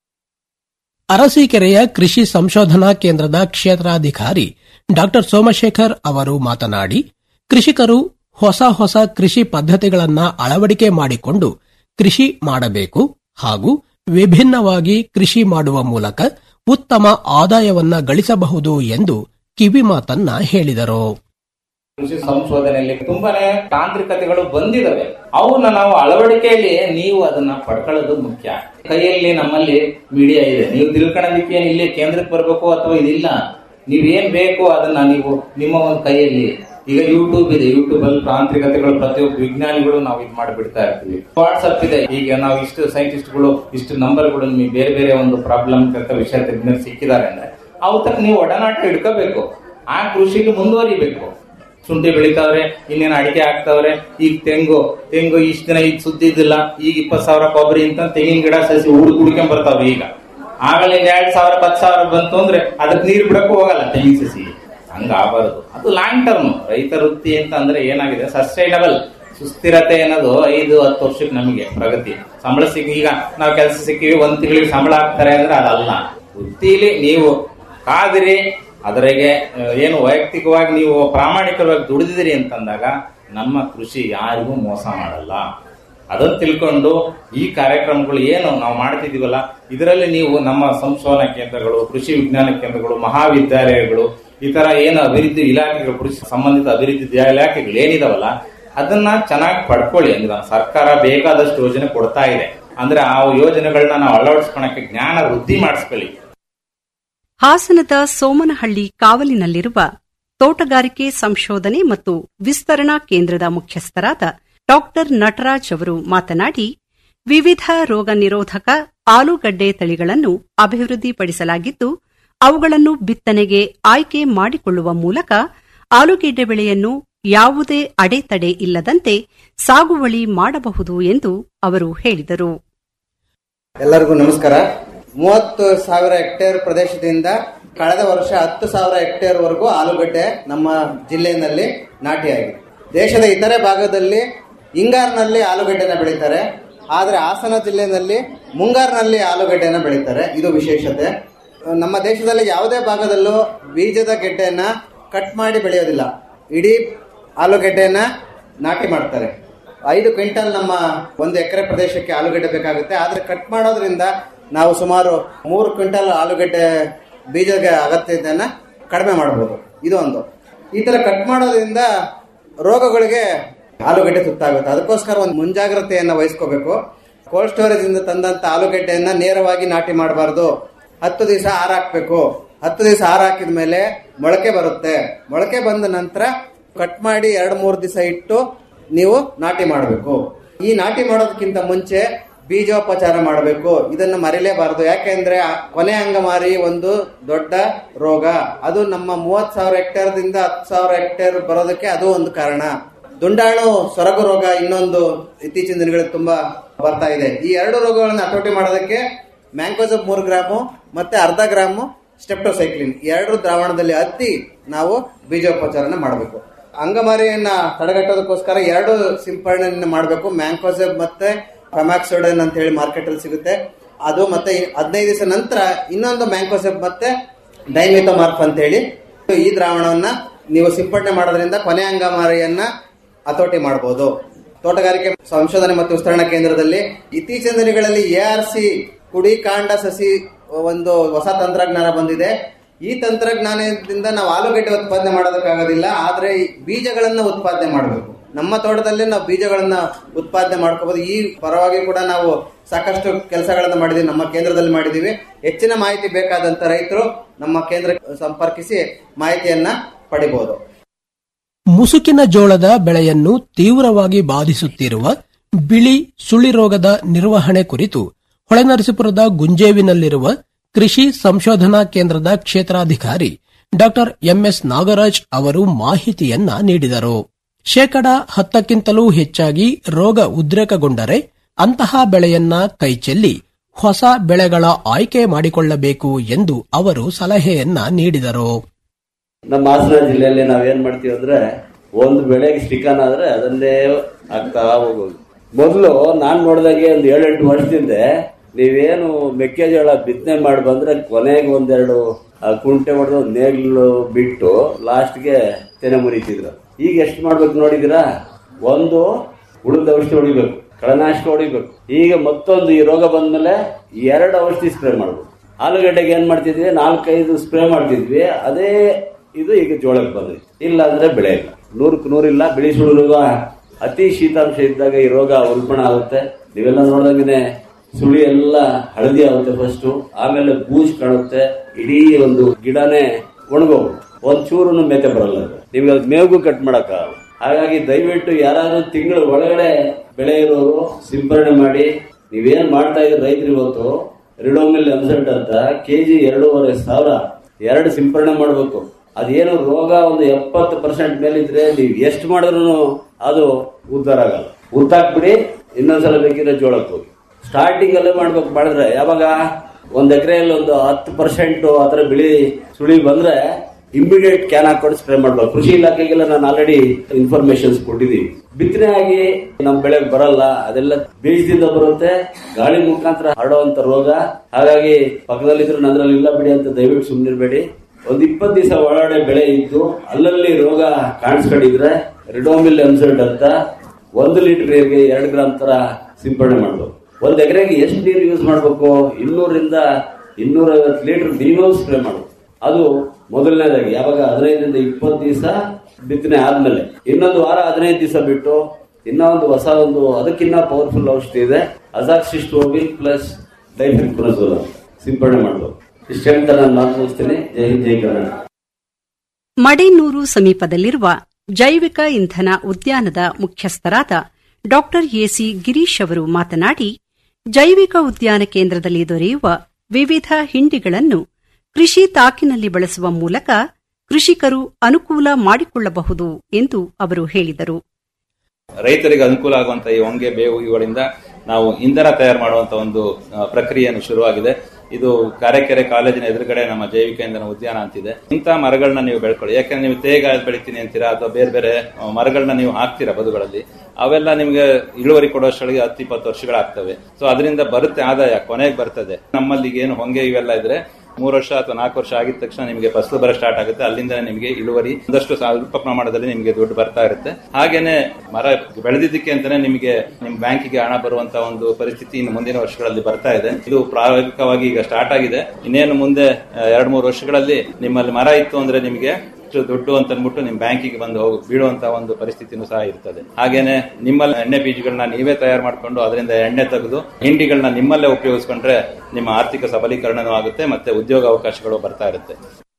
ಅರಸೀಕೆರೆಯ ಕೃಷಿ ಸಂಶೋಧನಾ ಕೇಂದ್ರದ ಕ್ಷೇತ್ರಾಧಿಕಾರಿ ಡಾಕ್ಟರ್ ಸೋಮಶೇಖರ್ ಅವರು ಮಾತನಾಡಿ ಕೃಷಿಕರು ಹೊಸ ಹೊಸ ಕೃಷಿ ಪದ್ಧತಿಗಳನ್ನ ಅಳವಡಿಕೆ ಮಾಡಿಕೊಂಡು ಕೃಷಿ ಮಾಡಬೇಕು ಹಾಗೂ ವಿಭಿನ್ನವಾಗಿ ಕೃಷಿ ಮಾಡುವ ಮೂಲಕ ಉತ್ತಮ ಆದಾಯವನ್ನ ಗಳಿಸಬಹುದು ಎಂದು ಕಿವಿಮಾತನ್ನ ಹೇಳಿದರು ಕೃಷಿ ಸಂಶೋಧನೆಯಲ್ಲಿ ತುಂಬಾನೇ ತಾಂತ್ರಿಕತೆಗಳು ಬಂದಿದಾವೆ ಅವನ್ನ ನಾವು ಅಳವಡಿಕೆಯಲ್ಲಿ ನೀವು ಅದನ್ನ ಪಡ್ಕೊಳ್ಳೋದು ಮುಖ್ಯ ಕೈಯಲ್ಲಿ ನಮ್ಮಲ್ಲಿ ಮೀಡಿಯಾ ಇದೆ ನೀವು ತಿಳ್ಕೊಳ್ಳೋದಕ್ಕೆ ಏನ್ ಇಲ್ಲಿ ಕೇಂದ್ರಕ್ಕೆ ಬರಬೇಕು ಅಥವಾ ಇದಿಲ್ಲ ನೀವೇನ್ ಬೇಕು ಅದನ್ನ ನೀವು ನಿಮ್ಮ ಒಂದು ಕೈಯಲ್ಲಿ ಈಗ ಯೂಟ್ಯೂಬ್ ಇದೆ ಯೂಟ್ಯೂಬ್ ಅಲ್ಲಿ ತಾಂತ್ರಿಕತೆಗಳು ಪ್ರತಿಯೊಬ್ಬ ವಿಜ್ಞಾನಿಗಳು ನಾವು ಇದು ಮಾಡಿಬಿಡ್ತಾ ಇರ್ತೀವಿ ವಾಟ್ಸ್ಆಪ್ ಇದೆ ಈಗ ನಾವು ಇಷ್ಟು ಸೈಂಟಿಸ್ಟ್ಗಳು ಇಷ್ಟು ನಂಬರ್ಗಳು ನಿಮಗೆ ಬೇರೆ ಬೇರೆ ಒಂದು ಪ್ರಾಬ್ಲಮ್ ವಿಷಯ ತಜ್ಞರು ಸಿಕ್ಕಿದ್ದಾರೆ ಅಂದ್ರೆ ಅವು ತಕ್ಕ ನೀವು ಒಡನಾಟ ಇಟ್ಕೋಬೇಕು ಆ ಕೃಷಿಗೆ ಮುಂದುವರಿಬೇಕು ಶುಂಠಿ ಬೆಳಿತಾವ್ರೆ ಇನ್ನೇನು ಅಡಿಕೆ ಹಾಕ್ತಾವ್ರೆ ಈಗ ತೆಂಗು ತೆಂಗು ಇಷ್ಟ ದಿನ ಈಗ ಸುದ್ದಿದ್ದಿಲ್ಲ ಈಗ ಇಪ್ಪತ್ ಸಾವಿರ ಕೊಬ್ಬರಿ ಅಂತ ತೆಂಗಿನ ಗಿಡ ಸಸಿ ಹುಡುಕ್ ಹುಡ್ಕೊಂಡ್ ಬರ್ತಾವ್ರಿ ಈಗ ಆಮೇಲೆ ಇನ್ ಎರಡ್ ಸಾವಿರ ಹತ್ತು ಸಾವಿರ ಬಂತು ಅಂದ್ರೆ ಅದಕ್ಕೆ ನೀರು ಬಿಡಕ್ಕೂ ಹೋಗಲ್ಲ ತೆಂಗಿನ ಸಸಿ ಹಂಗ ಆಗಬಾರದು ಅದು ಲಾಂಗ್ ಟರ್ಮ್ ರೈತ ವೃತ್ತಿ ಅಂತ ಅಂದ್ರೆ ಏನಾಗಿದೆ ಸಸ್ಟೈನಬಲ್ ಸುಸ್ಥಿರತೆ ಅನ್ನೋದು ಐದು ಹತ್ತು ವರ್ಷಕ್ಕೆ ನಮಗೆ ಪ್ರಗತಿ ಸಂಬಳ ಸಿಕ್ಕ ಈಗ ನಾವು ಕೆಲಸ ಸಿಕ್ಕಿವಿ ಒಂದ್ ತಿಂಗಳಿಗೆ ಸಂಬಳ ಹಾಕ್ತಾರೆ ಅಂದ್ರೆ ಅದಲ್ಲ ವೃತ್ತಿಲಿ ನೀವು ಕಾದಿರಿ ಅದರಿಗೆ ಅಹ್, ಏನು ವೈಯಕ್ತಿಕವಾಗಿ ನೀವು ಪ್ರಾಮಾಣಿಕವಾಗಿ ದುಡಿದಿರಿ ಅಂತಂದಾಗ ನಮ್ಮ ಕೃಷಿ ಯಾರಿಗೂ ಮೋಸ ಮಾಡಲ್ಲ ಅದನ್ನು ತಿಳ್ಕೊಂಡು ಈ ಕಾರ್ಯಕ್ರಮಗಳು ಏನು ನಾವು ಮಾಡ್ತಿದೀವಲ್ಲ ಇದರಲ್ಲಿ ನೀವು ನಮ್ಮ ಸಂಶೋಧನಾ ಕೇಂದ್ರಗಳು ಕೃಷಿ ವಿಜ್ಞಾನ ಕೇಂದ್ರಗಳು ಮಹಾವಿದ್ಯಾಲಯಗಳು ಈ ತರ ಏನು ಅಭಿವೃದ್ಧಿ ಇಲಾಖೆಗಳು ಕೃಷಿ ಸಂಬಂಧಿತ ಅಭಿವೃದ್ಧಿ ಇಲಾಖೆಗಳು ಏನಿದಾವಲ್ಲ ಅದನ್ನ ಚೆನ್ನಾಗಿ ಪಡ್ಕೊಳ್ಳಿ ಅಂದ್ರೆ ಸರ್ಕಾರ ಬೇಕಾದಷ್ಟು ಯೋಜನೆ ಕೊಡ್ತಾ ಇದೆ ಅಂದ್ರೆ ಆ ಯೋಜನೆಗಳನ್ನ ನಾವು ಅಳವಡಿಸ್ಕೊಳಕ್ಕೆ ಜ್ಞಾನ ವೃದ್ಧಿ ಮಾಡಿಸ್ಕೊಳ್ಳಿ ಹಾಸನದ ಸೋಮನಹಳ್ಳಿ ಕಾವಲಿನಲ್ಲಿರುವ ತೋಟಗಾರಿಕೆ ಸಂಶೋಧನೆ ಮತ್ತು ವಿಸ್ತರಣಾ ಕೇಂದ್ರದ ಮುಖ್ಯಸ್ಥರಾದ ಡಾಕ್ಟರ್ ನಟರಾಜ್ ಅವರು ಮಾತನಾಡಿ ವಿವಿಧ ರೋಗ ನಿರೋಧಕ ಆಲೂಗಡ್ಡೆ ತಳಿಗಳನ್ನು ಅಭಿವೃದ್ಧಿಪಡಿಸಲಾಗಿದ್ದು ಅವುಗಳನ್ನು ಬಿತ್ತನೆಗೆ ಆಯ್ಕೆ ಮಾಡಿಕೊಳ್ಳುವ ಮೂಲಕ ಆಲೂಗೆಡ್ಡೆ ಬೆಳೆಯನ್ನು ಯಾವುದೇ ಅಡೆತಡೆ ಇಲ್ಲದಂತೆ ಸಾಗುವಳಿ ಮಾಡಬಹುದು ಎಂದು ಅವರು ಹೇಳಿದರು ಎಲ್ಲರಿಗೂ ನಮಸ್ಕಾರ ಮೂವತ್ತು ಸಾವಿರ ಹೆಕ್ಟೇರ್ ಪ್ರದೇಶದಿಂದ ಕಳೆದ ವರ್ಷ ಹತ್ತು ಸಾವಿರ ಹೆಕ್ಟೇರ್ ವರೆಗೂ ಆಲೂಗಡ್ಡೆ ನಮ್ಮ ಜಿಲ್ಲೆಯಲ್ಲಿ ನಾಟಿಯಾಗಿದೆ ದೇಶದ ಇತರೆ ಭಾಗದಲ್ಲಿ ಹಿಂಗಾರಿನಲ್ಲಿ ಆಲೂಗಡ್ಡೆನ ಬೆಳೀತಾರೆ ಆದರೆ ಹಾಸನ ಜಿಲ್ಲೆಯಲ್ಲಿ ಮುಂಗಾರಿನಲ್ಲಿ ಆಲೂಗಡ್ಡೆನ ಬೆಳೀತಾರೆ ಇದು ವಿಶೇಷತೆ ನಮ್ಮ ದೇಶದಲ್ಲಿ ಯಾವುದೇ ಭಾಗದಲ್ಲೂ ಬೀಜದ ಗೆಡ್ಡೆಯನ್ನ ಕಟ್ ಮಾಡಿ ಬೆಳೆಯೋದಿಲ್ಲ ಇಡೀ ಆಲೂಗೆಡ್ಡೆಯನ್ನ ನಾಟಿ ಮಾಡ್ತಾರೆ ಐದು ಕ್ವಿಂಟಲ್ ನಮ್ಮ ಒಂದು ಎಕರೆ ಪ್ರದೇಶಕ್ಕೆ ಆಲೂಗಡ್ಡೆ ಬೇಕಾಗುತ್ತೆ ಆದರೆ ಕಟ್ ಮಾಡೋದ್ರಿಂದ ನಾವು ಸುಮಾರು ಮೂರು ಕ್ವಿಂಟಲ್ ಆಲೂಗಡ್ಡೆ ಬೀಜದ ಅಗತ್ಯತೆಯನ್ನ ಕಡಿಮೆ ಮಾಡಬಹುದು ಇದು ಒಂದು ಈ ತರ ಕಟ್ ಮಾಡೋದ್ರಿಂದ ರೋಗಗಳಿಗೆ ಆಲೂಗಡ್ಡೆ ತುತ್ತಾಗುತ್ತೆ ಅದಕ್ಕೋಸ್ಕರ ಒಂದು ಮುಂಜಾಗ್ರತೆಯನ್ನ ವಹಿಸ್ಕೋಬೇಕು ಕೋಲ್ಡ್ ಸ್ಟೋರೇಜ್ ಇಂದ ತಂದಂತ ಆಲೂಗಡ್ಡೆಯನ್ನ ನೇರವಾಗಿ ನಾಟಿ ಮಾಡಬಾರ್ದು ಹತ್ತು ದಿವಸ ಹಾರಾಕ್ಬೇಕು ಹತ್ತು ದಿವಸ ಹಾರಾಕಿದ ಮೇಲೆ ಮೊಳಕೆ ಬರುತ್ತೆ ಮೊಳಕೆ ಬಂದ ನಂತರ ಕಟ್ ಮಾಡಿ ಎರಡು ಮೂರು ದಿವಸ ಇಟ್ಟು ನೀವು ನಾಟಿ ಮಾಡಬೇಕು ಈ ನಾಟಿ ಮಾಡೋದಕ್ಕಿಂತ ಮುಂಚೆ ಬೀಜೋಪಚಾರ ಮಾಡಬೇಕು ಇದನ್ನು ಮರಿಲೇಬಾರದು ಯಾಕೆಂದ್ರೆ ಆ ಕೊನೆ ಅಂಗಮಾರಿ ಒಂದು ದೊಡ್ಡ ರೋಗ ಅದು ನಮ್ಮ ಮೂವತ್ ಸಾವಿರ ಹೆಕ್ಟೇರ್ದಿಂದ ಹತ್ತು ಸಾವಿರ ಹೆಕ್ಟೇರ್ ಬರೋದಕ್ಕೆ ಅದು ಒಂದು ಕಾರಣ ದುಂಡಾಣು ಸೊರಗು ರೋಗ ಇನ್ನೊಂದು ಇತ್ತೀಚಿನ ದಿನಗಳಲ್ಲಿ ತುಂಬಾ ಬರ್ತಾ ಇದೆ ಈ ಎರಡು ರೋಗಗಳನ್ನ ಹತೋಟಿ ಮಾಡೋದಕ್ಕೆ ಮ್ಯಾಂಕೋಸಬ್ ಮೂರು ಗ್ರಾಮು ಮತ್ತೆ ಅರ್ಧ ಗ್ರಾಮು ಸ್ಟೆಪ್ಟೋಸೈಕ್ಲಿನ್ ಎರಡು ದ್ರಾವಣದಲ್ಲಿ ಹತ್ತಿ ನಾವು ಬೀಜೋಪಚಾರನ ಮಾಡಬೇಕು ಅಂಗಮಾರಿಯನ್ನ ತಡೆಗಟ್ಟೋದಕ್ಕೋಸ್ಕರ ಎರಡು ಸಿಂಪರಣೆಯನ್ನ ಮಾಡಬೇಕು ಮ್ಯಾಂಕೋಸೆಬ್ ಮತ್ತೆ ಫಮಾಕ್ಸೋಡನ್ ಅಂತ ಹೇಳಿ ಮಾರ್ಕೆಟ್ ಅಲ್ಲಿ ಸಿಗುತ್ತೆ ಅದು ಮತ್ತೆ ಹದಿನೈದು ದಿವಸ ನಂತರ ಇನ್ನೊಂದು ಮ್ಯಾಂಕೋಸೆಪ್ ಮತ್ತೆ ಡೈಮಿಥೋಮಾರ್ಫ್ ಅಂತ ಹೇಳಿ ಈ ದ್ರಾವಣವನ್ನ ನೀವು ಸಿಂಪಡಣೆ ಮಾಡೋದ್ರಿಂದ ಕೊನೆ ಅಂಗಮಾರಿಯನ್ನ ಹತೋಟಿ ಮಾಡಬಹುದು ತೋಟಗಾರಿಕೆ ಸಂಶೋಧನೆ ಮತ್ತು ವಿಸ್ತರಣಾ ಕೇಂದ್ರದಲ್ಲಿ ಇತ್ತೀಚಿನ ದಿನಗಳಲ್ಲಿ ಎ ಆರ್ ಸಿ ಕುಡಿ ಕಾಂಡ ಸಸಿ ಒಂದು ಹೊಸ ತಂತ್ರಜ್ಞಾನ ಬಂದಿದೆ ಈ ತಂತ್ರಜ್ಞಾನದಿಂದ ನಾವು ಆಲೂಗಡ್ಡೆ ಉತ್ಪಾದನೆ ಮಾಡೋದಕ್ಕಾಗೋದಿಲ್ಲ ಆದ್ರೆ ಈ ಬೀಜಗಳನ್ನ ಉತ್ಪಾದನೆ ಮಾಡಬೇಕು ನಮ್ಮ ತೋಟದಲ್ಲಿ ನಾವು ಬೀಜಗಳನ್ನ ಉತ್ಪಾದನೆ ಮಾಡ್ಕೋಬಹುದು ಈ ಪರವಾಗಿ ಕೂಡ ನಾವು ಸಾಕಷ್ಟು ಕೆಲಸಗಳನ್ನ ಮಾಡಿದೀವಿ ನಮ್ಮ ಕೇಂದ್ರದಲ್ಲಿ ಮಾಡಿದೀವಿ ಹೆಚ್ಚಿನ ಮಾಹಿತಿ ಬೇಕಾದಂತ ರೈತರು ನಮ್ಮ ಕೇಂದ್ರ ಸಂಪರ್ಕಿಸಿ ಮಾಹಿತಿಯನ್ನ ಪಡಿಬಹುದು ಮುಸುಕಿನ ಜೋಳದ ಬೆಳೆಯನ್ನು ತೀವ್ರವಾಗಿ ಬಾಧಿಸುತ್ತಿರುವ ಬಿಳಿ ಸುಳಿ ರೋಗದ ನಿರ್ವಹಣೆ ಕುರಿತು ಹೊಳೆನರಸೀಪುರದ ಗುಂಜೇವಿನಲ್ಲಿರುವ ಕೃಷಿ ಸಂಶೋಧನಾ ಕೇಂದ್ರದ ಕ್ಷೇತ್ರಾಧಿಕಾರಿ ಡಾ ಎಂಎಸ್ ನಾಗರಾಜ್ ಅವರು ಮಾಹಿತಿಯನ್ನ ನೀಡಿದರು ಶೇಕಡ ಹತ್ತಕ್ಕಿಂತಲೂ ಹೆಚ್ಚಾಗಿ ರೋಗ ಉದ್ರೇಕಗೊಂಡರೆ ಅಂತಹ ಬೆಳೆಯನ್ನ ಕೈಚೆಲ್ಲಿ ಹೊಸ ಬೆಳೆಗಳ ಆಯ್ಕೆ ಮಾಡಿಕೊಳ್ಳಬೇಕು ಎಂದು ಅವರು ಸಲಹೆಯನ್ನ ನೀಡಿದರು ನಮ್ಮ ಹಾಸನ ಜಿಲ್ಲೆಯಲ್ಲಿ ನಾವೇನ್ ಮಾಡ್ತೀವಿ ಅಂದ್ರೆ ಒಂದು ಬೆಳೆಗೆ ಸ್ಟಿಕನ್ ಆದ್ರೆ ಅದನ್ನೇ ಆಗ್ತಾ ಹೋಗೋದು ಮೊದಲು ನಾನ್ ನೋಡಿದಾಗೆ ಒಂದು ಏಳೆಂಟು ವರ್ಷದಿಂದ ನೀವೇನು ಮೆಕ್ಕೆಜೋಳ ಬಿತ್ತನೆ ಮಾಡಿ ಬಂದ್ರೆ ಕೊನೆಗೆ ಒಂದೆರಡು ಆ, ಕುಂಟೆ ಹೊಡೆದು ನೇಗ್ಲು ಬಿಟ್ಟು ಲಾಸ್ಟ್ಗೆ ತೆನೆ ಮುರಿತಿದ್ರು ಈಗ ಎಷ್ಟು ಮಾಡ್ಬೇಕು ನೋಡಿದಿರಾ ಒಂದು ಉಳಿದ ಔಷಧಿ ಹೊಡಿಬೇಕು ಕಳನಾಶಕ ಹೊಡಿಬೇಕು ಈಗ ಮತ್ತೊಂದು ಈ ರೋಗ ಬಂದ್ಮೇಲೆ ಎರಡು ಔಷಧಿ ಸ್ಪ್ರೇ ಮಾಡ್ಬೇಕು ಆಲೂಗಡ್ಡೆಗೆ ಏನ್ ಮಾಡ್ತಿದ್ವಿ ನಾಲ್ಕೈದು ಸ್ಪ್ರೇ ಮಾಡ್ತಿದ್ವಿ ಅದೇ ಇದು ಈಗ ಜೋಳಕ್ಕೆ ಬಂದೈತೆ ಇಲ್ಲ ಅಂದ್ರೆ ಬೆಳೆ ಇಲ್ಲ ನೂರಕ್ಕೆ ನೂರಿಲ್ಲ ಬಿಳಿ ಸುಳು ರೋಗ ಅತಿ ಶೀತಾಂಶ ಇದ್ದಾಗ ಈ ರೋಗ ಉಲ್ಬಣ ಆಗುತ್ತೆ ನೀವೆಲ್ಲ ನೋಡ್ದಂಗೆನೆ ಸುಳಿ ಎಲ್ಲ ಹಳದಿ ಆಗುತ್ತೆ ಫಸ್ಟ್ ಆಮೇಲೆ ಬೂಜ್ ಕಾಣುತ್ತೆ ಇಡೀ ಒಂದು ಗಿಡನೇ ಒಣಗೋಗುತ್ತೆ ಒಂದ್ ಚೂರು ಮೇತೆ ಬರಲ್ಲ ಅದು. ನಿಮ್ಗೆ ಅದು ಮೇವು ಕಟ್ ಮಾಡಕ್ಕ ಹಾಗಾಗಿ ದಯವಿಟ್ಟು ಯಾರಾದ್ರೂ ತಿಂಗಳ ಒಳಗಡೆ ಬೆಳೆ ಇರೋರು ಸಿಂಪರಣೆ ಮಾಡಿ ನೀವೇನ್ ಮಾಡ್ತಾ ಇದ್ರಿ ರೈತರು ಇವತ್ತು ರಿಡೋಮಿಲ್ ಎನ್ಸಲ್ಟ್ ಅಂತ ಕೆಜಿ ಎರಡೂವರೆ ಸಾವಿರ ಎರಡು ಸಿಂಪರಣೆ ಮಾಡಬೇಕು ಅದೇನು ರೋಗ ಒಂದು ಎಪ್ಪತ್ತು ಪರ್ಸೆಂಟ್ ಮೇಲಿದ್ರೆ ನೀವು ಎಷ್ಟು ಮಾಡಿದ್ರು ಅದು ಉದ್ಧಾರ ಆಗಲ್ಲ ಉತ್ತಾಕ್ಬಿಡಿ ಇನ್ನೊಂದ್ಸಲ ಬೇಕಿದ್ರೆ ಜೋಳಕ್ಕೆ ಹೋಗಿ ಸ್ಟಾರ್ಟಿಂಗ್ ಅಲ್ಲೇ ಮಾಡ್ಬೇಕು ಮಾಡಿದ್ರೆ ಯಾವಾಗ ಒಂದ್ ಎಕರೆಯಲ್ಲಿ ಒಂದು ಹತ್ತು ಪರ್ಸೆಂಟ್ ಆತರ ಬಿಳಿ ಸುಳಿ ಬಂದ್ರೆ ಇಮಿಡಿಯೇಟ್ ಕ್ಯಾನ್ ಹಾಕೊಂಡು ಸ್ಪ್ರೇ ಮಾಡ್ಬೇಕು ಕೃಷಿ ಇಲಾಖೆಗೆಲ್ಲ ನಾನು ಆಲ್ರೆಡಿ ಇನ್ಫಾರ್ಮೇಶನ್ಸ್ ಕೊಟ್ಟಿದ್ದೀವಿ ಬಿತ್ತನೆ ಆಗಿ ನಮ್ ಬೆಳೆ ಬರಲ್ಲ ಅದೆಲ್ಲ ಬೀಜದಿಂದ ಬರುತ್ತೆ ಗಾಳಿ ಮುಖಾಂತರ ಹರಡುವಂತ ರೋಗ ಹಾಗಾಗಿ ಪಕ್ಕದಲ್ಲಿದ್ರು ನಂದ್ರಲ್ಲಿ ಇಲ್ಲ ಬಿಡಿ ಅಂತ ದಯವಿಟ್ಟು ಸುಮ್ಮನಿರ್ಬೇಡಿ ಒಂದ್ ಇಪ್ಪತ್ತು ದಿವಸ ಒಳಗಡೆ ಬೆಳೆ ಇದ್ದು ಅಲ್ಲಲ್ಲಿ ರೋಗ ಕಾಣಿಸ್ಕೊಂಡಿದ್ರೆ ರಿಡೋಮಿಲ್ ಎನ್ಸಲ್ಟ್ ಅಂತ ಒಂದು ಲೀಟರ್ ನೀರಿಗೆ ಎರಡು ಗ್ರಾಮ್ ತರ ಸಿಂಪಡಣೆ ಮಾಡ್ಬೇಕು ಒಂದ್ ಎಕರೆಗೆ ಎಷ್ಟು ನೀರು ಯೂಸ್ ಮಾಡ್ಬೇಕು ಇನ್ನೂರಿಂದ ಇನ್ನೂರ ಐವತ್ತು ಲೀಟರ್ ಮಿನಿಮಮ್ ಸ್ಪ್ರೇ ಮಾಡ್ಬೇಕು ಅದು ಮೊದಲನೇದಾಗಿ ಯಾವಾಗ ಹದಿನೈದರಿಂದ ಇಪ್ಪತ್ತು ದಿವಸ ಬಿತ್ತನೆ ಆದ್ಮೇಲೆ ಇನ್ನೊಂದು ವಾರ ಹದಿನೈದು ದಿವಸ ಬಿಟ್ಟು ಇನ್ನ ಒಂದು ಹೊಸ ಒಂದು ಅದಕ್ಕಿನ್ನ ಪವರ್ಫುಲ್ ಔಷಧಿ ಇದೆ ಅಜಾಕ್ಸಿಸ್ಟೋಬಿಲ್ ಪ್ಲಸ್ ಡೈಫೆನ್ಕೊನಜೋಲ್ ಅಂತ ಸಿಂಪಡಣೆ ಮಾಡಬೇಕು ಇಷ್ಟು ಹೇಳ್ತಾ ನಾನು ಮಾತು ಮುಗಿಸ್ತೀನಿ ಜೈ ಹಿಂದ್ ಜೈ ಕರ್ನಾಟಕ ಮಡೇನೂರು ಸಮೀಪದಲ್ಲಿರುವ ಜೈವಿಕ ಇಂಧನ ಉದ್ಯಾನದ ಮುಖ್ಯಸ್ಥರಾದ ಡಾಕ್ಟರ್ ಎಸಿ ಗಿರೀಶ್ ಅವರು ಮಾತನಾಡಿ ಜೈವಿಕ ಉದ್ಯಾನ ಕೇಂದ್ರದಲ್ಲಿ ದೊರೆಯುವ ವಿವಿಧ ಹಿಂಡಿಗಳನ್ನು ಕೃಷಿ ತಾಕಿನಲ್ಲಿ ಬಳಸುವ ಮೂಲಕ ಕೃಷಿಕರು ಅನುಕೂಲ ಮಾಡಿಕೊಳ್ಳಬಹುದು ಎಂದು ಅವರು ಹೇಳಿದರು ರೈತರಿಗೆ ಅನುಕೂಲ ಆಗುವಂತ ಈ ಹೊಂಗೆ ಬೇವು ಇವುಗಳಿಂದ ನಾವು ಇಂಧನ ತಯಾರು ಮಾಡುವಂತ ಒಂದು ಆ, ಪ್ರಕ್ರಿಯೆಯನ್ನು ಶುರುವಾಗಿದೆ ಇದು ಕಾರೆಕೆರೆ ಕಾಲೇಜಿನ ಎದುರುಗಡೆ ನಮ್ಮ ಜೈವಿಕ ಇಂಧನ ಉದ್ಯಾನ ಅಂತಿದೆ ಇಂಥ ಮರಗಳನ್ನ ನೀವು ಬೆಳ್ಕೊಳ್ಳಿ ಯಾಕಂದ್ರೆ ನೀವು ತೇಗ ಬೆಳಿತೀನಿ ಅಂತೀರಾ ಅಥವಾ ಬೇರೆ ಬೇರೆ ಆ, ಮರಗಳನ್ನ ನೀವು ಹಾಕ್ತೀರಾ ಬದುಗಳಲ್ಲಿ ಅವೆಲ್ಲ ನಿಮ್ಗೆ ಇಳುವರಿ ಕೊಡೋಷ್ಟೊಳಗೆ ಹತ್ತು ಇಪ್ಪತ್ತು ವರ್ಷಗಳಾಗ್ತವೆ ಸೊ ಅದರಿಂದ ಬರುತ್ತೆ ಆದಾಯ ಕೊನೆಗೆ ಬರ್ತದೆ ನಮ್ಮಲ್ಲಿ ಈಗ ಏನು ಹೊಂಗೆ ಇವೆಲ್ಲ ಇದ್ರೆ ಮೂರು ವರ್ಷ ಅಥವಾ ನಾಲ್ಕು ವರ್ಷ ಆಗಿದ ತಕ್ಷಣ ನಿಮಗೆ ಫಸಲು ಬರ ಸ್ಟಾರ್ಟ್ ಆಗುತ್ತೆ ಅಲ್ಲಿಂದ ನಿಮಗೆ ಇಳುವರಿ ಒಂದಷ್ಟು ಸ್ವಲ್ಪ ಪ್ರಮಾಣದಲ್ಲಿ ನಿಮಗೆ ದುಡ್ಡು ಬರ್ತಾ ಇರುತ್ತೆ ಹಾಗೇನೆ ಮರ ಬೆಳೆದಿದ್ದಕ್ಕೆ ಅಂತಾನೆ ನಿಮಗೆ ನಿಮ್ ಬ್ಯಾಂಕಿಗೆ ಹಣ ಬರುವಂತ ಒಂದು ಪರಿಸ್ಥಿತಿ ಇನ್ನು ಮುಂದಿನ ವರ್ಷಗಳಲ್ಲಿ ಬರ್ತಾ ಇದೆ ಇದು ಪ್ರಾಯೋಗಿಕವಾಗಿ ಈಗ ಸ್ಟಾರ್ಟ್ ಆಗಿದೆ ಇನ್ನೇನು ಮುಂದೆ ಎರಡ್ ಮೂರು ವರ್ಷಗಳಲ್ಲಿ ನಿಮ್ಮಲ್ಲಿ ಮರ ಇತ್ತು ಅಂದ್ರೆ ನಿಮಗೆ ಇಷ್ಟು ದುಡ್ಡು ಅಂತ ಅಂದ್ಬಿಟ್ಟು ನಿಮ್ ಬ್ಯಾಂಕಿಗೆ ಬಂದು ಹೋಗಿ ಬೀಳುವಂತ ಒಂದು ಪರಿಸ್ಥಿತಿನೂ ಸಹ ಇರ್ತದೆ ಹಾಗೇನೆ ನಿಮ್ಮಲ್ಲಿ ಎಣ್ಣೆ ಬೀಜಗಳನ್ನ ನೀವೇ ತಯಾರು ಮಾಡ್ಕೊಂಡು ಅದರಿಂದ ಎಣ್ಣೆ ತೆಗೆದು ಹಿಂಡಿಗಳನ್ನ ನಿಮ್ಮಲ್ಲೇ ಉಪಯೋಗಿಸ್ಕೊಂಡ್ರೆ ನಿಮ್ಮ ಆರ್ಥಿಕ ಸಬಲೀಕರಣನೂ ಆಗುತ್ತೆ ಮತ್ತೆ ಉದ್ಯೋಗ ಅವಕಾಶಗಳು ಬರ್ತಾ ಇರುತ್ತೆ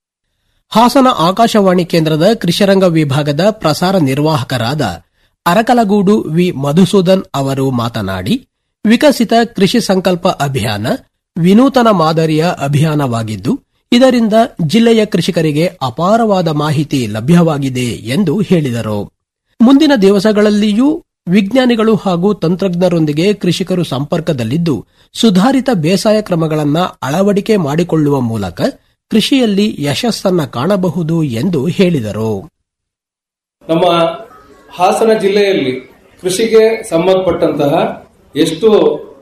ಹಾಸನ ಆಕಾಶವಾಣಿ ಕೇಂದ್ರದ ಕೃಷಿರಂಗ ವಿಭಾಗದ ಪ್ರಸಾರ ನಿರ್ವಾಹಕರಾದ ಅರಕಲಗೂಡು ವಿ ಮಧುಸೂದನ್ ಅವರು ಮಾತನಾಡಿ ವಿಕಸಿತ ಕೃಷಿ ಸಂಕಲ್ಪ ಅಭಿಯಾನ ವಿನೂತನ ಮಾದರಿಯ ಅಭಿಯಾನವಾಗಿದ್ದು ಇದರಿಂದ ಜಿಲ್ಲೆಯ ಕೃಷಿಕರಿಗೆ ಅಪಾರವಾದ ಮಾಹಿತಿ ಲಭ್ಯವಾಗಿದೆ ಎಂದು ಹೇಳಿದರು ಮುಂದಿನ ದಿವಸಗಳಲ್ಲಿಯೂ ವಿಜ್ಞಾನಿಗಳು ಹಾಗೂ ತಂತ್ರಜ್ಞರೊಂದಿಗೆ ಕೃಷಿಕರು ಸಂಪರ್ಕದಲ್ಲಿದ್ದು ಸುಧಾರಿತ ಬೇಸಾಯ ಕ್ರಮಗಳನ್ನ ಅಳವಡಿಕೆ ಮಾಡಿಕೊಳ್ಳುವ ಮೂಲಕ ಕೃಷಿಯಲ್ಲಿ ಯಶಸ್ಸನ್ನ ಕಾಣಬಹುದು ಎಂದು ಹೇಳಿದರು ನಮ್ಮ ಹಾಸನ ಜಿಲ್ಲೆಯಲ್ಲಿ ಕೃಷಿಗೆ ಸಂಬಂಧಪಟ್ಟಂತಹ ಎಷ್ಟು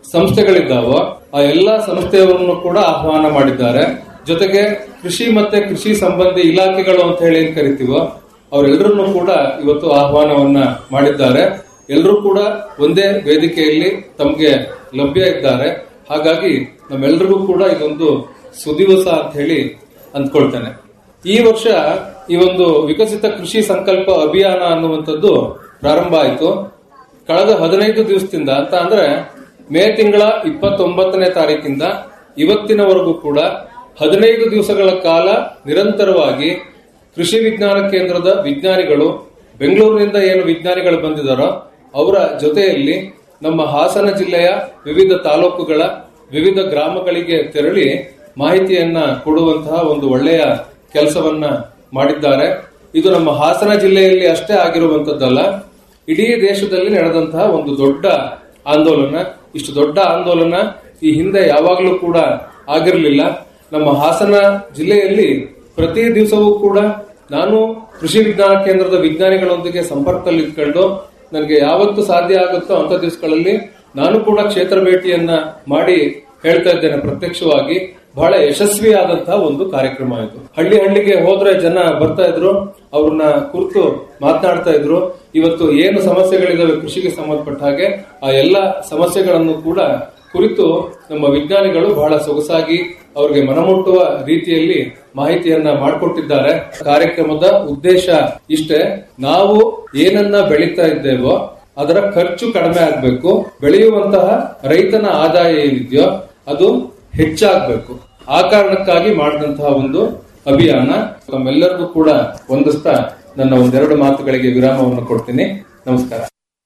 ಸಂಸ್ಥೆಗಳಿದ್ದಾವೋ ಆ ಎಲ್ಲಾ ಸಂಸ್ಥೆಯವರನ್ನು ಕೂಡ ಆಹ್ವಾನ ಮಾಡಿದ್ದಾರೆ ಜೊತೆಗೆ ಕೃಷಿ ಮತ್ತೆ ಕೃಷಿ ಸಂಬಂಧಿ ಇಲಾಖೆಗಳು ಅಂತ ಹೇಳಿ ಏನ್ ಕರಿತೀವೋ ಅವರೆಲ್ಲರನ್ನು ಕೂಡ ಇವತ್ತು ಆಹ್ವಾನವನ್ನ ಮಾಡಿದ್ದಾರೆ ಎಲ್ಲರೂ ಕೂಡ ಒಂದೇ ವೇದಿಕೆಯಲ್ಲಿ ತಮಗೆ ಲಭ್ಯ ಇದ್ದಾರೆ ಹಾಗಾಗಿ ನಮ್ಮೆಲ್ಲರಿಗೂ ಕೂಡ ಇದೊಂದು ಸುದಿವಸ ಅಂತ ಹೇಳಿ ಅಂದ್ಕೊಳ್ತೇನೆ ಈ ವರ್ಷ ಈ ಒಂದು ವಿಕಸಿತ ಕೃಷಿ ಸಂಕಲ್ಪ ಅಭಿಯಾನ ಅನ್ನುವಂಥದ್ದು ಪ್ರಾರಂಭ ಆಯಿತು ಕಳೆದ ಹದಿನೈದು ದಿವಸದಿಂದ ಅಂತ ಅಂದ್ರೆ ಮೇ ತಿಂಗಳ ಇಪ್ಪತ್ತೊಂಬತ್ತನೇ ತಾರೀಕಿಂದ ಇವತ್ತಿನವರೆಗೂ ಕೂಡ ಹದಿನೈದು ದಿವಸಗಳ ಕಾಲ ನಿರಂತರವಾಗಿ ಕೃಷಿ ವಿಜ್ಞಾನ ಕೇಂದ್ರದ ವಿಜ್ಞಾನಿಗಳು ಬೆಂಗಳೂರಿನಿಂದ ಏನು ವಿಜ್ಞಾನಿಗಳು ಬಂದಿದ್ದಾರೋ ಅವರ ಜೊತೆಯಲ್ಲಿ ನಮ್ಮ ಹಾಸನ ಜಿಲ್ಲೆಯ ವಿವಿಧ ತಾಲೂಕುಗಳ ವಿವಿಧ ಗ್ರಾಮಗಳಿಗೆ ತೆರಳಿ ಮಾಹಿತಿಯನ್ನ ಕೊಡುವಂತಹ ಒಂದು ಒಳ್ಳೆಯ ಕೆಲಸವನ್ನ ಮಾಡಿದ್ದಾರೆ ಇದು ನಮ್ಮ ಹಾಸನ ಜಿಲ್ಲೆಯಲ್ಲಿ ಅಷ್ಟೇ ಆಗಿರುವಂತದ್ದಲ್ಲ ಇಡೀ ದೇಶದಲ್ಲಿ ನಡೆದಂತಹ ಒಂದು ದೊಡ್ಡ ಆಂದೋಲನ ಇಷ್ಟು ದೊಡ್ಡ ಆಂದೋಲನ ಈ ಹಿಂದೆ ಯಾವಾಗಲೂ ಕೂಡ ಆಗಿರಲಿಲ್ಲ ನಮ್ಮ ಹಾಸನ ಜಿಲ್ಲೆಯಲ್ಲಿ ಪ್ರತಿ ದಿವಸವೂ ಕೂಡ ನಾನು ಕೃಷಿ ವಿಜ್ಞಾನ ಕೇಂದ್ರದ ವಿಜ್ಞಾನಿಗಳೊಂದಿಗೆ ಸಂಪರ್ಕದಲ್ಲಿ ಇದ್ಕೊಂಡು ನನಗೆ ಯಾವತ್ತು ಸಾಧ್ಯ ಆಗುತ್ತೋ ಅಂತ ದಿವಸಗಳಲ್ಲಿ ನಾನು ಕೂಡ ಕ್ಷೇತ್ರ ಭೇಟಿಯನ್ನ ಮಾಡಿ ಹೇಳ್ತಾ ಇದ್ದೇನೆ ಪ್ರತ್ಯಕ್ಷವಾಗಿ ಬಹಳ ಯಶಸ್ವಿಯಾದಂತಹ ಒಂದು ಕಾರ್ಯಕ್ರಮ ಇದು ಹಳ್ಳಿ ಹಳ್ಳಿಗೆ ಹೋದ್ರೆ ಜನ ಬರ್ತಾ ಇದ್ರು ಅವ್ರನ್ನ ಕುರಿತು ಮಾತನಾಡ್ತಾ ಇದ್ರು ಇವತ್ತು ಏನು ಸಮಸ್ಯೆಗಳಿದಾವೆ ಕೃಷಿಗೆ ಸಂಬಂಧಪಟ್ಟ ಹಾಗೆ ಆ ಎಲ್ಲ ಸಮಸ್ಯೆಗಳನ್ನು ಕೂಡ ಕುರಿತು ನಮ್ಮ ವಿಜ್ಞಾನಿಗಳು ಬಹಳ ಸೊಗಸಾಗಿ ಅವರಿಗೆ ಮನಮುಟ್ಟುವ ರೀತಿಯಲ್ಲಿ ಮಾಹಿತಿಯನ್ನ ಮಾಡಿಕೊಟ್ಟಿದ್ದಾರೆ ಕಾರ್ಯಕ್ರಮದ ಉದ್ದೇಶ ಇಷ್ಟೇ ನಾವು ಏನನ್ನ ಬೆಳೀತಾ ಇದ್ದೇವೋ ಅದರ ಖರ್ಚು ಕಡಿಮೆ ಆಗ್ಬೇಕು ಬೆಳೆಯುವಂತಹ ರೈತನ ಆದಾಯ ಏನಿದೆಯೋ ಅದು ಹೆಚ್ಚಾಗಬೇಕು ಆ ಕಾರಣಕ್ಕಾಗಿ ಮಾಡಿದಂತಹ ಒಂದು ಅಭಿಯಾನ ತಮ್ಮೆಲ್ಲರಿಗೂ ಕೂಡ ಹೊಂದಿಸ್ತಾ ನನ್ನ ಒಂದೆರಡು ಮಾತುಗಳಿಗೆ ವಿರಾಮವನ್ನು ಕೊಡ್ತೀನಿ ನಮಸ್ಕಾರ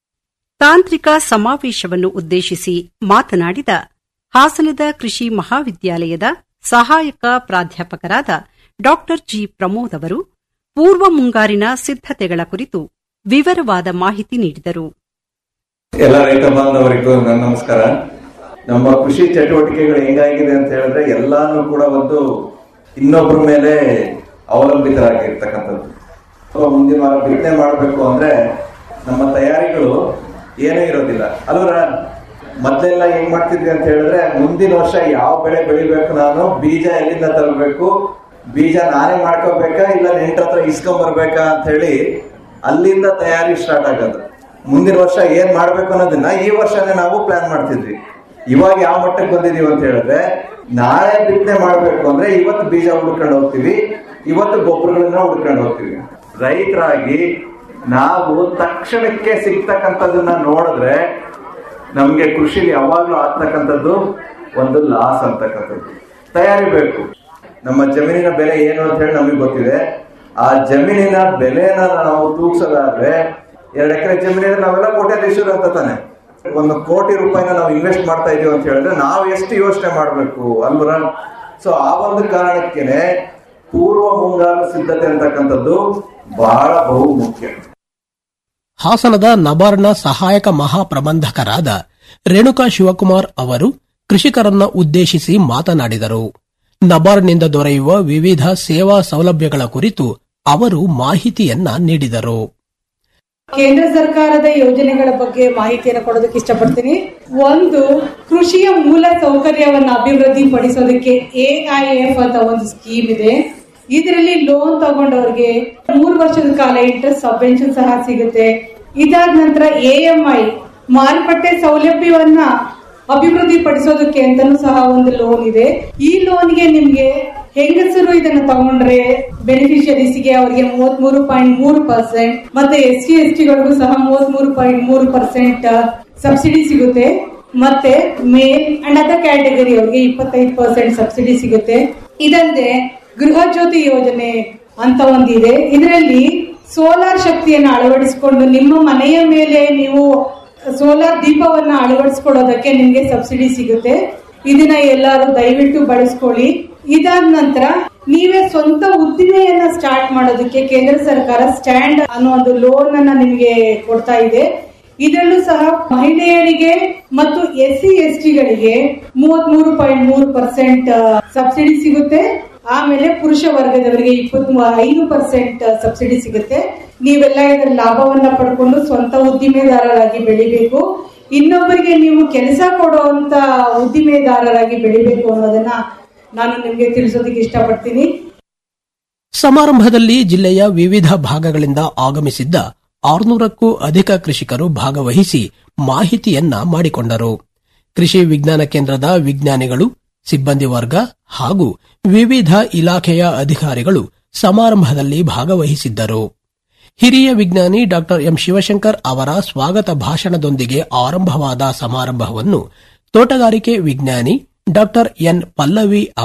ತಾಂತ್ರಿಕ ಸಮಾವೇಶವನ್ನು ಉದ್ದೇಶಿಸಿ ಮಾತನಾಡಿದ ಹಾಸನದ ಕೃಷಿ ಮಹಾವಿದ್ಯಾಲಯದ ಸಹಾಯಕ ಪ್ರಾಧ್ಯಾಪಕರಾದ ಡಾ ಜಿ ಪ್ರಮೋದ್ ಅವರು ಪೂರ್ವ ಮುಂಗಾರಿನ ಸಿದ್ದತೆಗಳ ಕುರಿತು ವಿವರವಾದ ಮಾಹಿತಿ ನೀಡಿದರು ಎಲ್ಲ ರೈತ ಬಾಂಧವರಿಗೂ ನನ್ನ ನಮಸ್ಕಾರ ನಮ್ಮ ಕೃಷಿ ಚಟುವಟಿಕೆಗಳು ಹೆಂಗಾಗಿದೆ ಅಂತ ಹೇಳಿದ್ರೆ ಎಲ್ಲಾನು ಕೂಡ ಒಂದು ಇನ್ನೊಬ್ಬರ ಮೇಲೆ ಅವಲಂಬಿತರಾಗಿರ್ತಕ್ಕಂಥದ್ದು ಅಥವಾ ಮುಂದಿನ ವಾರ ಬಿತ್ತನೆ ಮಾಡಬೇಕು ಅಂದ್ರೆ ನಮ್ಮ ತಯಾರಿಗಳು ಏನೂ ಇರೋದಿಲ್ಲ ಅಲ್ವರ ಮೊದಲೆಲ್ಲ ಹೆಂಗ್ ಮಾಡ್ತಿದ್ವಿ ಅಂತ ಹೇಳಿದ್ರೆ ಮುಂದಿನ ವರ್ಷ ಯಾವ ಬೆಳೆ ಬೆಳಿಬೇಕು ನಾನು ಬೀಜ ಎಲ್ಲಿಂದ ತರಬೇಕು ಬೀಜ ನಾನೇ ಮಾಡ್ಕೋಬೇಕಾ ಇಲ್ಲ ನೆಂಟ್ರ ಹತ್ರ ಇಸ್ಕೊಂಡ್ ಬರ್ಬೇಕಾ ಅಂತ ಹೇಳಿ ಅಲ್ಲಿಂದ ತಯಾರಿ ಸ್ಟಾರ್ಟ್ ಆಗೋದು ಮುಂದಿನ ವರ್ಷ ಏನ್ ಮಾಡ್ಬೇಕು ಅನ್ನೋದನ್ನ ಈ ವರ್ಷನೇ ನಾವು ಪ್ಲಾನ್ ಮಾಡ್ತಿದ್ವಿ ಇವಾಗ ಯಾವ ಮಟ್ಟಕ್ಕೆ ಬಂದಿದೀವಿ ಅಂತ ಹೇಳಿದ್ರೆ ನಾಳೆ ಬಿತ್ತನೆ ಮಾಡ್ಬೇಕು ಅಂದ್ರೆ ಇವತ್ತು ಬೀಜ ಹುಡ್ಕೊಂಡು ಹೋಗ್ತೀವಿ ಇವತ್ತು ಗೊಬ್ಬರಗಳನ್ನ ಹುಡ್ಕೊಂಡು ಹೋಗ್ತೀವಿ ರೈತರಾಗಿ ನಾವು ತಕ್ಷಣಕ್ಕೆ ಸಿಗ್ತಕ್ಕಂಥದ್ದನ್ನ ನೋಡಿದ್ರೆ ನಮ್ಗೆ ಕೃಷಿಲಿ ಯಾವಾಗ್ಲೂ ಆಗ್ತಕ್ಕಂಥದ್ದು ಒಂದು ಲಾಸ್ ಅಂತಕ್ಕಂಥದ್ದು ತಯಾರಿ ಬೇಕು ನಮ್ಮ ಜಮೀನಿನ ಬೆಲೆ ಏನು ಅಂತ ಹೇಳಿ ನಮಗೆ ಗೊತ್ತಿದೆ ಆ ಜಮೀನಿನ ಬೆಲೆನ ನಾವು ತೂಗ್ಸೋದಾದ್ರೆ ಎರಡು ಎಕರೆ ಜಮೀನಿನ ನಾವೆಲ್ಲ ಕೋಟ್ಯಾಧೀಶರು ಅಂತ ತಾನೆ ಒಂದು ಕೋಟಿ ರೂಪಾಯಿನ ನಾವು ಇನ್ವೆಸ್ಟ್ ಮಾಡ್ತಾ ಇದೀವಿ ಅಂತ ಹೇಳಿದ್ರೆ ನಾವು ಎಷ್ಟು ಯೋಚನೆ ಮಾಡಬೇಕು ಅಲ್ವರ ಸೊ ಆ ಒಂದು ಕಾರಣಕ್ಕೇನೆ ಪೂರ್ವ ಮುಂಗಾರು ಸಿದ್ಧತೆ ಅಂತಕ್ಕಂಥದ್ದು ಬಹಳ ಬಹು ಮುಖ್ಯ ಹಾಸನದ ನಬಾರ್ಡ್ನ ಸಹಾಯಕ ಮಹಾಪ್ರಬಂಧಕರಾದ ರೇಣುಕಾ ಶಿವಕುಮಾರ್ ಅವರು ಕೃಷಿಕರನ್ನ ಉದ್ದೇಶಿಸಿ ಮಾತನಾಡಿದರು ನಬಾರ್ಡ್ನಿಂದ ದೊರೆಯುವ ವಿವಿಧ ಸೇವಾ ಸೌಲಭ್ಯಗಳ ಕುರಿತು ಅವರು ಮಾಹಿತಿಯನ್ನ ನೀಡಿದರು ಕೇಂದ್ರ ಸರ್ಕಾರದ ಯೋಜನೆಗಳ ಬಗ್ಗೆ ಮಾಹಿತಿಯನ್ನು ಕೊಡೋದಕ್ಕೆ ಇಷ್ಟಪಡ್ತೀನಿ ಒಂದು ಕೃಷಿಯ ಮೂಲ ಸೌಕರ್ಯವನ್ನು ಅಭಿವೃದ್ಧಿ ಪಡಿಸೋದಕ್ಕೆ ಎಐಎಫ್ ಅಂತ ಒಂದು ಸ್ಕೀಮ್ ಇದೆ ಇದರಲ್ಲಿ ಲೋನ್ ತಗೊಂಡವ್ರಿಗೆ ಮೂರು ವರ್ಷದ ಕಾಲ ಇಂಟ್ರೆಸ್ಟ್ ಸಬ್ವೆನ್ಷನ್ ಸಹ ಸಿಗುತ್ತೆ ಇದಾದ ನಂತರ ಎಎಂಐ ಮಾರುಕಟ್ಟೆ ಸೌಲಭ್ಯವನ್ನ ಅಭಿವೃದ್ಧಿ ಪಡಿಸೋದಕ್ಕೆ ಅಂತಾನೂ ಸಹ ಒಂದು ಲೋನ್ ಇದೆ ಈ ಲೋನ್ಗೆ ನಿಮ್ಗೆ ಹೆಂಗಸರು ಇದನ್ನ ತಗೊಂಡ್ರೆ ಬೆನಿಫಿಷರೀಸ್ಗೆ ಅವರಿಗೆ ಮೂವತ್ ಮೂರು ಪಾಯಿಂಟ್ ಮೂರು ಪರ್ಸೆಂಟ್ ಮತ್ತೆ ಎಸ್ ಸಿ ಎಸ್ ಟಿಗಳಿಗೂ ಸಹ ಮೂವತ್ ಮೂರು ಪಾಯಿಂಟ್ ಮೂರು ಪರ್ಸೆಂಟ್ ಸಬ್ಸಿಡಿ ಸಿಗುತ್ತೆ ಮತ್ತೆ ಮೇಲ್ ಅಂಡ್ ಅದರ್ ಕ್ಯಾಟಗರಿ ಅವರಿಗೆ ಇಪ್ಪತ್ತೈದು ಪರ್ಸೆಂಟ್ ಸಬ್ಸಿಡಿ ಸಿಗುತ್ತೆ ಇದಲ್ಲದೆ ಗೃಹ ಜ್ಯೋತಿ ಯೋಜನೆ ಅಂತ ಒಂದಿದೆ ಇದರಲ್ಲಿ ಸೋಲಾರ್ ಶಕ್ತಿಯನ್ನು ಅಳವಡಿಸಿಕೊಂಡು ನಿಮ್ಮ ಮನೆಯ ಮೇಲೆ ನೀವು ಸೋಲಾರ್ ದೀಪವನ್ನ ಅಳವಡಿಸ್ಕೊಳ್ಳೋದಕ್ಕೆ ನಿಮ್ಗೆ ಸಬ್ಸಿಡಿ ಸಿಗುತ್ತೆ ಇದನ್ನ ಎಲ್ಲರೂ ದಯವಿಟ್ಟು ಬಳಸ್ಕೊಳ್ಳಿ ಇದಾದ ನಂತರ ನೀವೇ ಸ್ವಂತ ಉದ್ದಿಮೆಯನ್ನ ಸ್ಟಾರ್ಟ್ ಮಾಡೋದಕ್ಕೆ ಕೇಂದ್ರ ಸರ್ಕಾರ ಸ್ಟ್ಯಾಂಡ್ ಅನ್ನೋ ಒಂದು ಲೋನ್ ಅನ್ನ ನಿಮಗೆ ಕೊಡ್ತಾ ಇದೆ ಇದರಲ್ಲೂ ಸಹ ಮಹಿಳೆಯರಿಗೆ ಮತ್ತು ಎಸ್ ಸಿ ಎಸ್ ಟಿಗಳಿಗೆ ಮೂವತ್ ಮೂರು ಪಾಯಿಂಟ್ ಮೂರು ಪರ್ಸೆಂಟ್ ಸಬ್ಸಿಡಿ ಸಿಗುತ್ತೆ ಆಮೇಲೆ ಪುರುಷ ವರ್ಗದವರಿಗೆ ಇಪ್ಪತ್ತ್ ಐದು ಪರ್ಸೆಂಟ್ ಸಬ್ಸಿಡಿ ಸಿಗುತ್ತೆ ನೀವೆಲ್ಲ ಇದರ ಲಾಭವನ್ನ ಪಡ್ಕೊಂಡು ಸ್ವಂತ ಉದ್ದಿಮೆದಾರರಾಗಿ ಬೆಳಿಬೇಕು ಇನ್ನೊಬ್ಬರಿಗೆ ನೀವು ಕೆಲಸ ಕೊಡುವಂತ ಉದ್ದಿಮೆದಾರರಾಗಿ ಬೆಳಿಬೇಕು ಅನ್ನೋದನ್ನ ನಾನು ನಿಮ್ಗೆ ತಿಳಿಸೋದಕ್ಕೆ ಇಷ್ಟಪಡ್ತೀನಿ ಸಮಾರಂಭದಲ್ಲಿ ಜಿಲ್ಲೆಯ ವಿವಿಧ ಭಾಗಗಳಿಂದ ಆಗಮಿಸಿದ್ದ ಆರುನೂರಕ್ಕೂ ಅಧಿಕ ಕೃಷಿಕರು ಭಾಗವಹಿಸಿ ಮಾಹಿತಿಯನ್ನ ಮಾಡಿಕೊಂಡರು ಕೃಷಿ ವಿಜ್ಞಾನ ಕೇಂದ್ರದ ವಿಜ್ಞಾನಿಗಳು ಸಿಬ್ಬಂದಿ ವರ್ಗ ಹಾಗೂ ವಿವಿಧ ಇಲಾಖೆಯ ಅಧಿಕಾರಿಗಳು ಸಮಾರಂಭದಲ್ಲಿ ಭಾಗವಹಿಸಿದ್ದರು ಹಿರಿಯ ವಿಜ್ಞಾನಿ ಡಾ ಎಂ ಶಿವಶಂಕರ್ ಅವರ ಸ್ವಾಗತ ಭಾಷಣದೊಂದಿಗೆ ಆರಂಭವಾದ ಸಮಾರಂಭವನ್ನು ತೋಟಗಾರಿಕೆ ವಿಜ್ಞಾನಿ ಡಾ ಎನ್ ಪಲ್ಲವಿ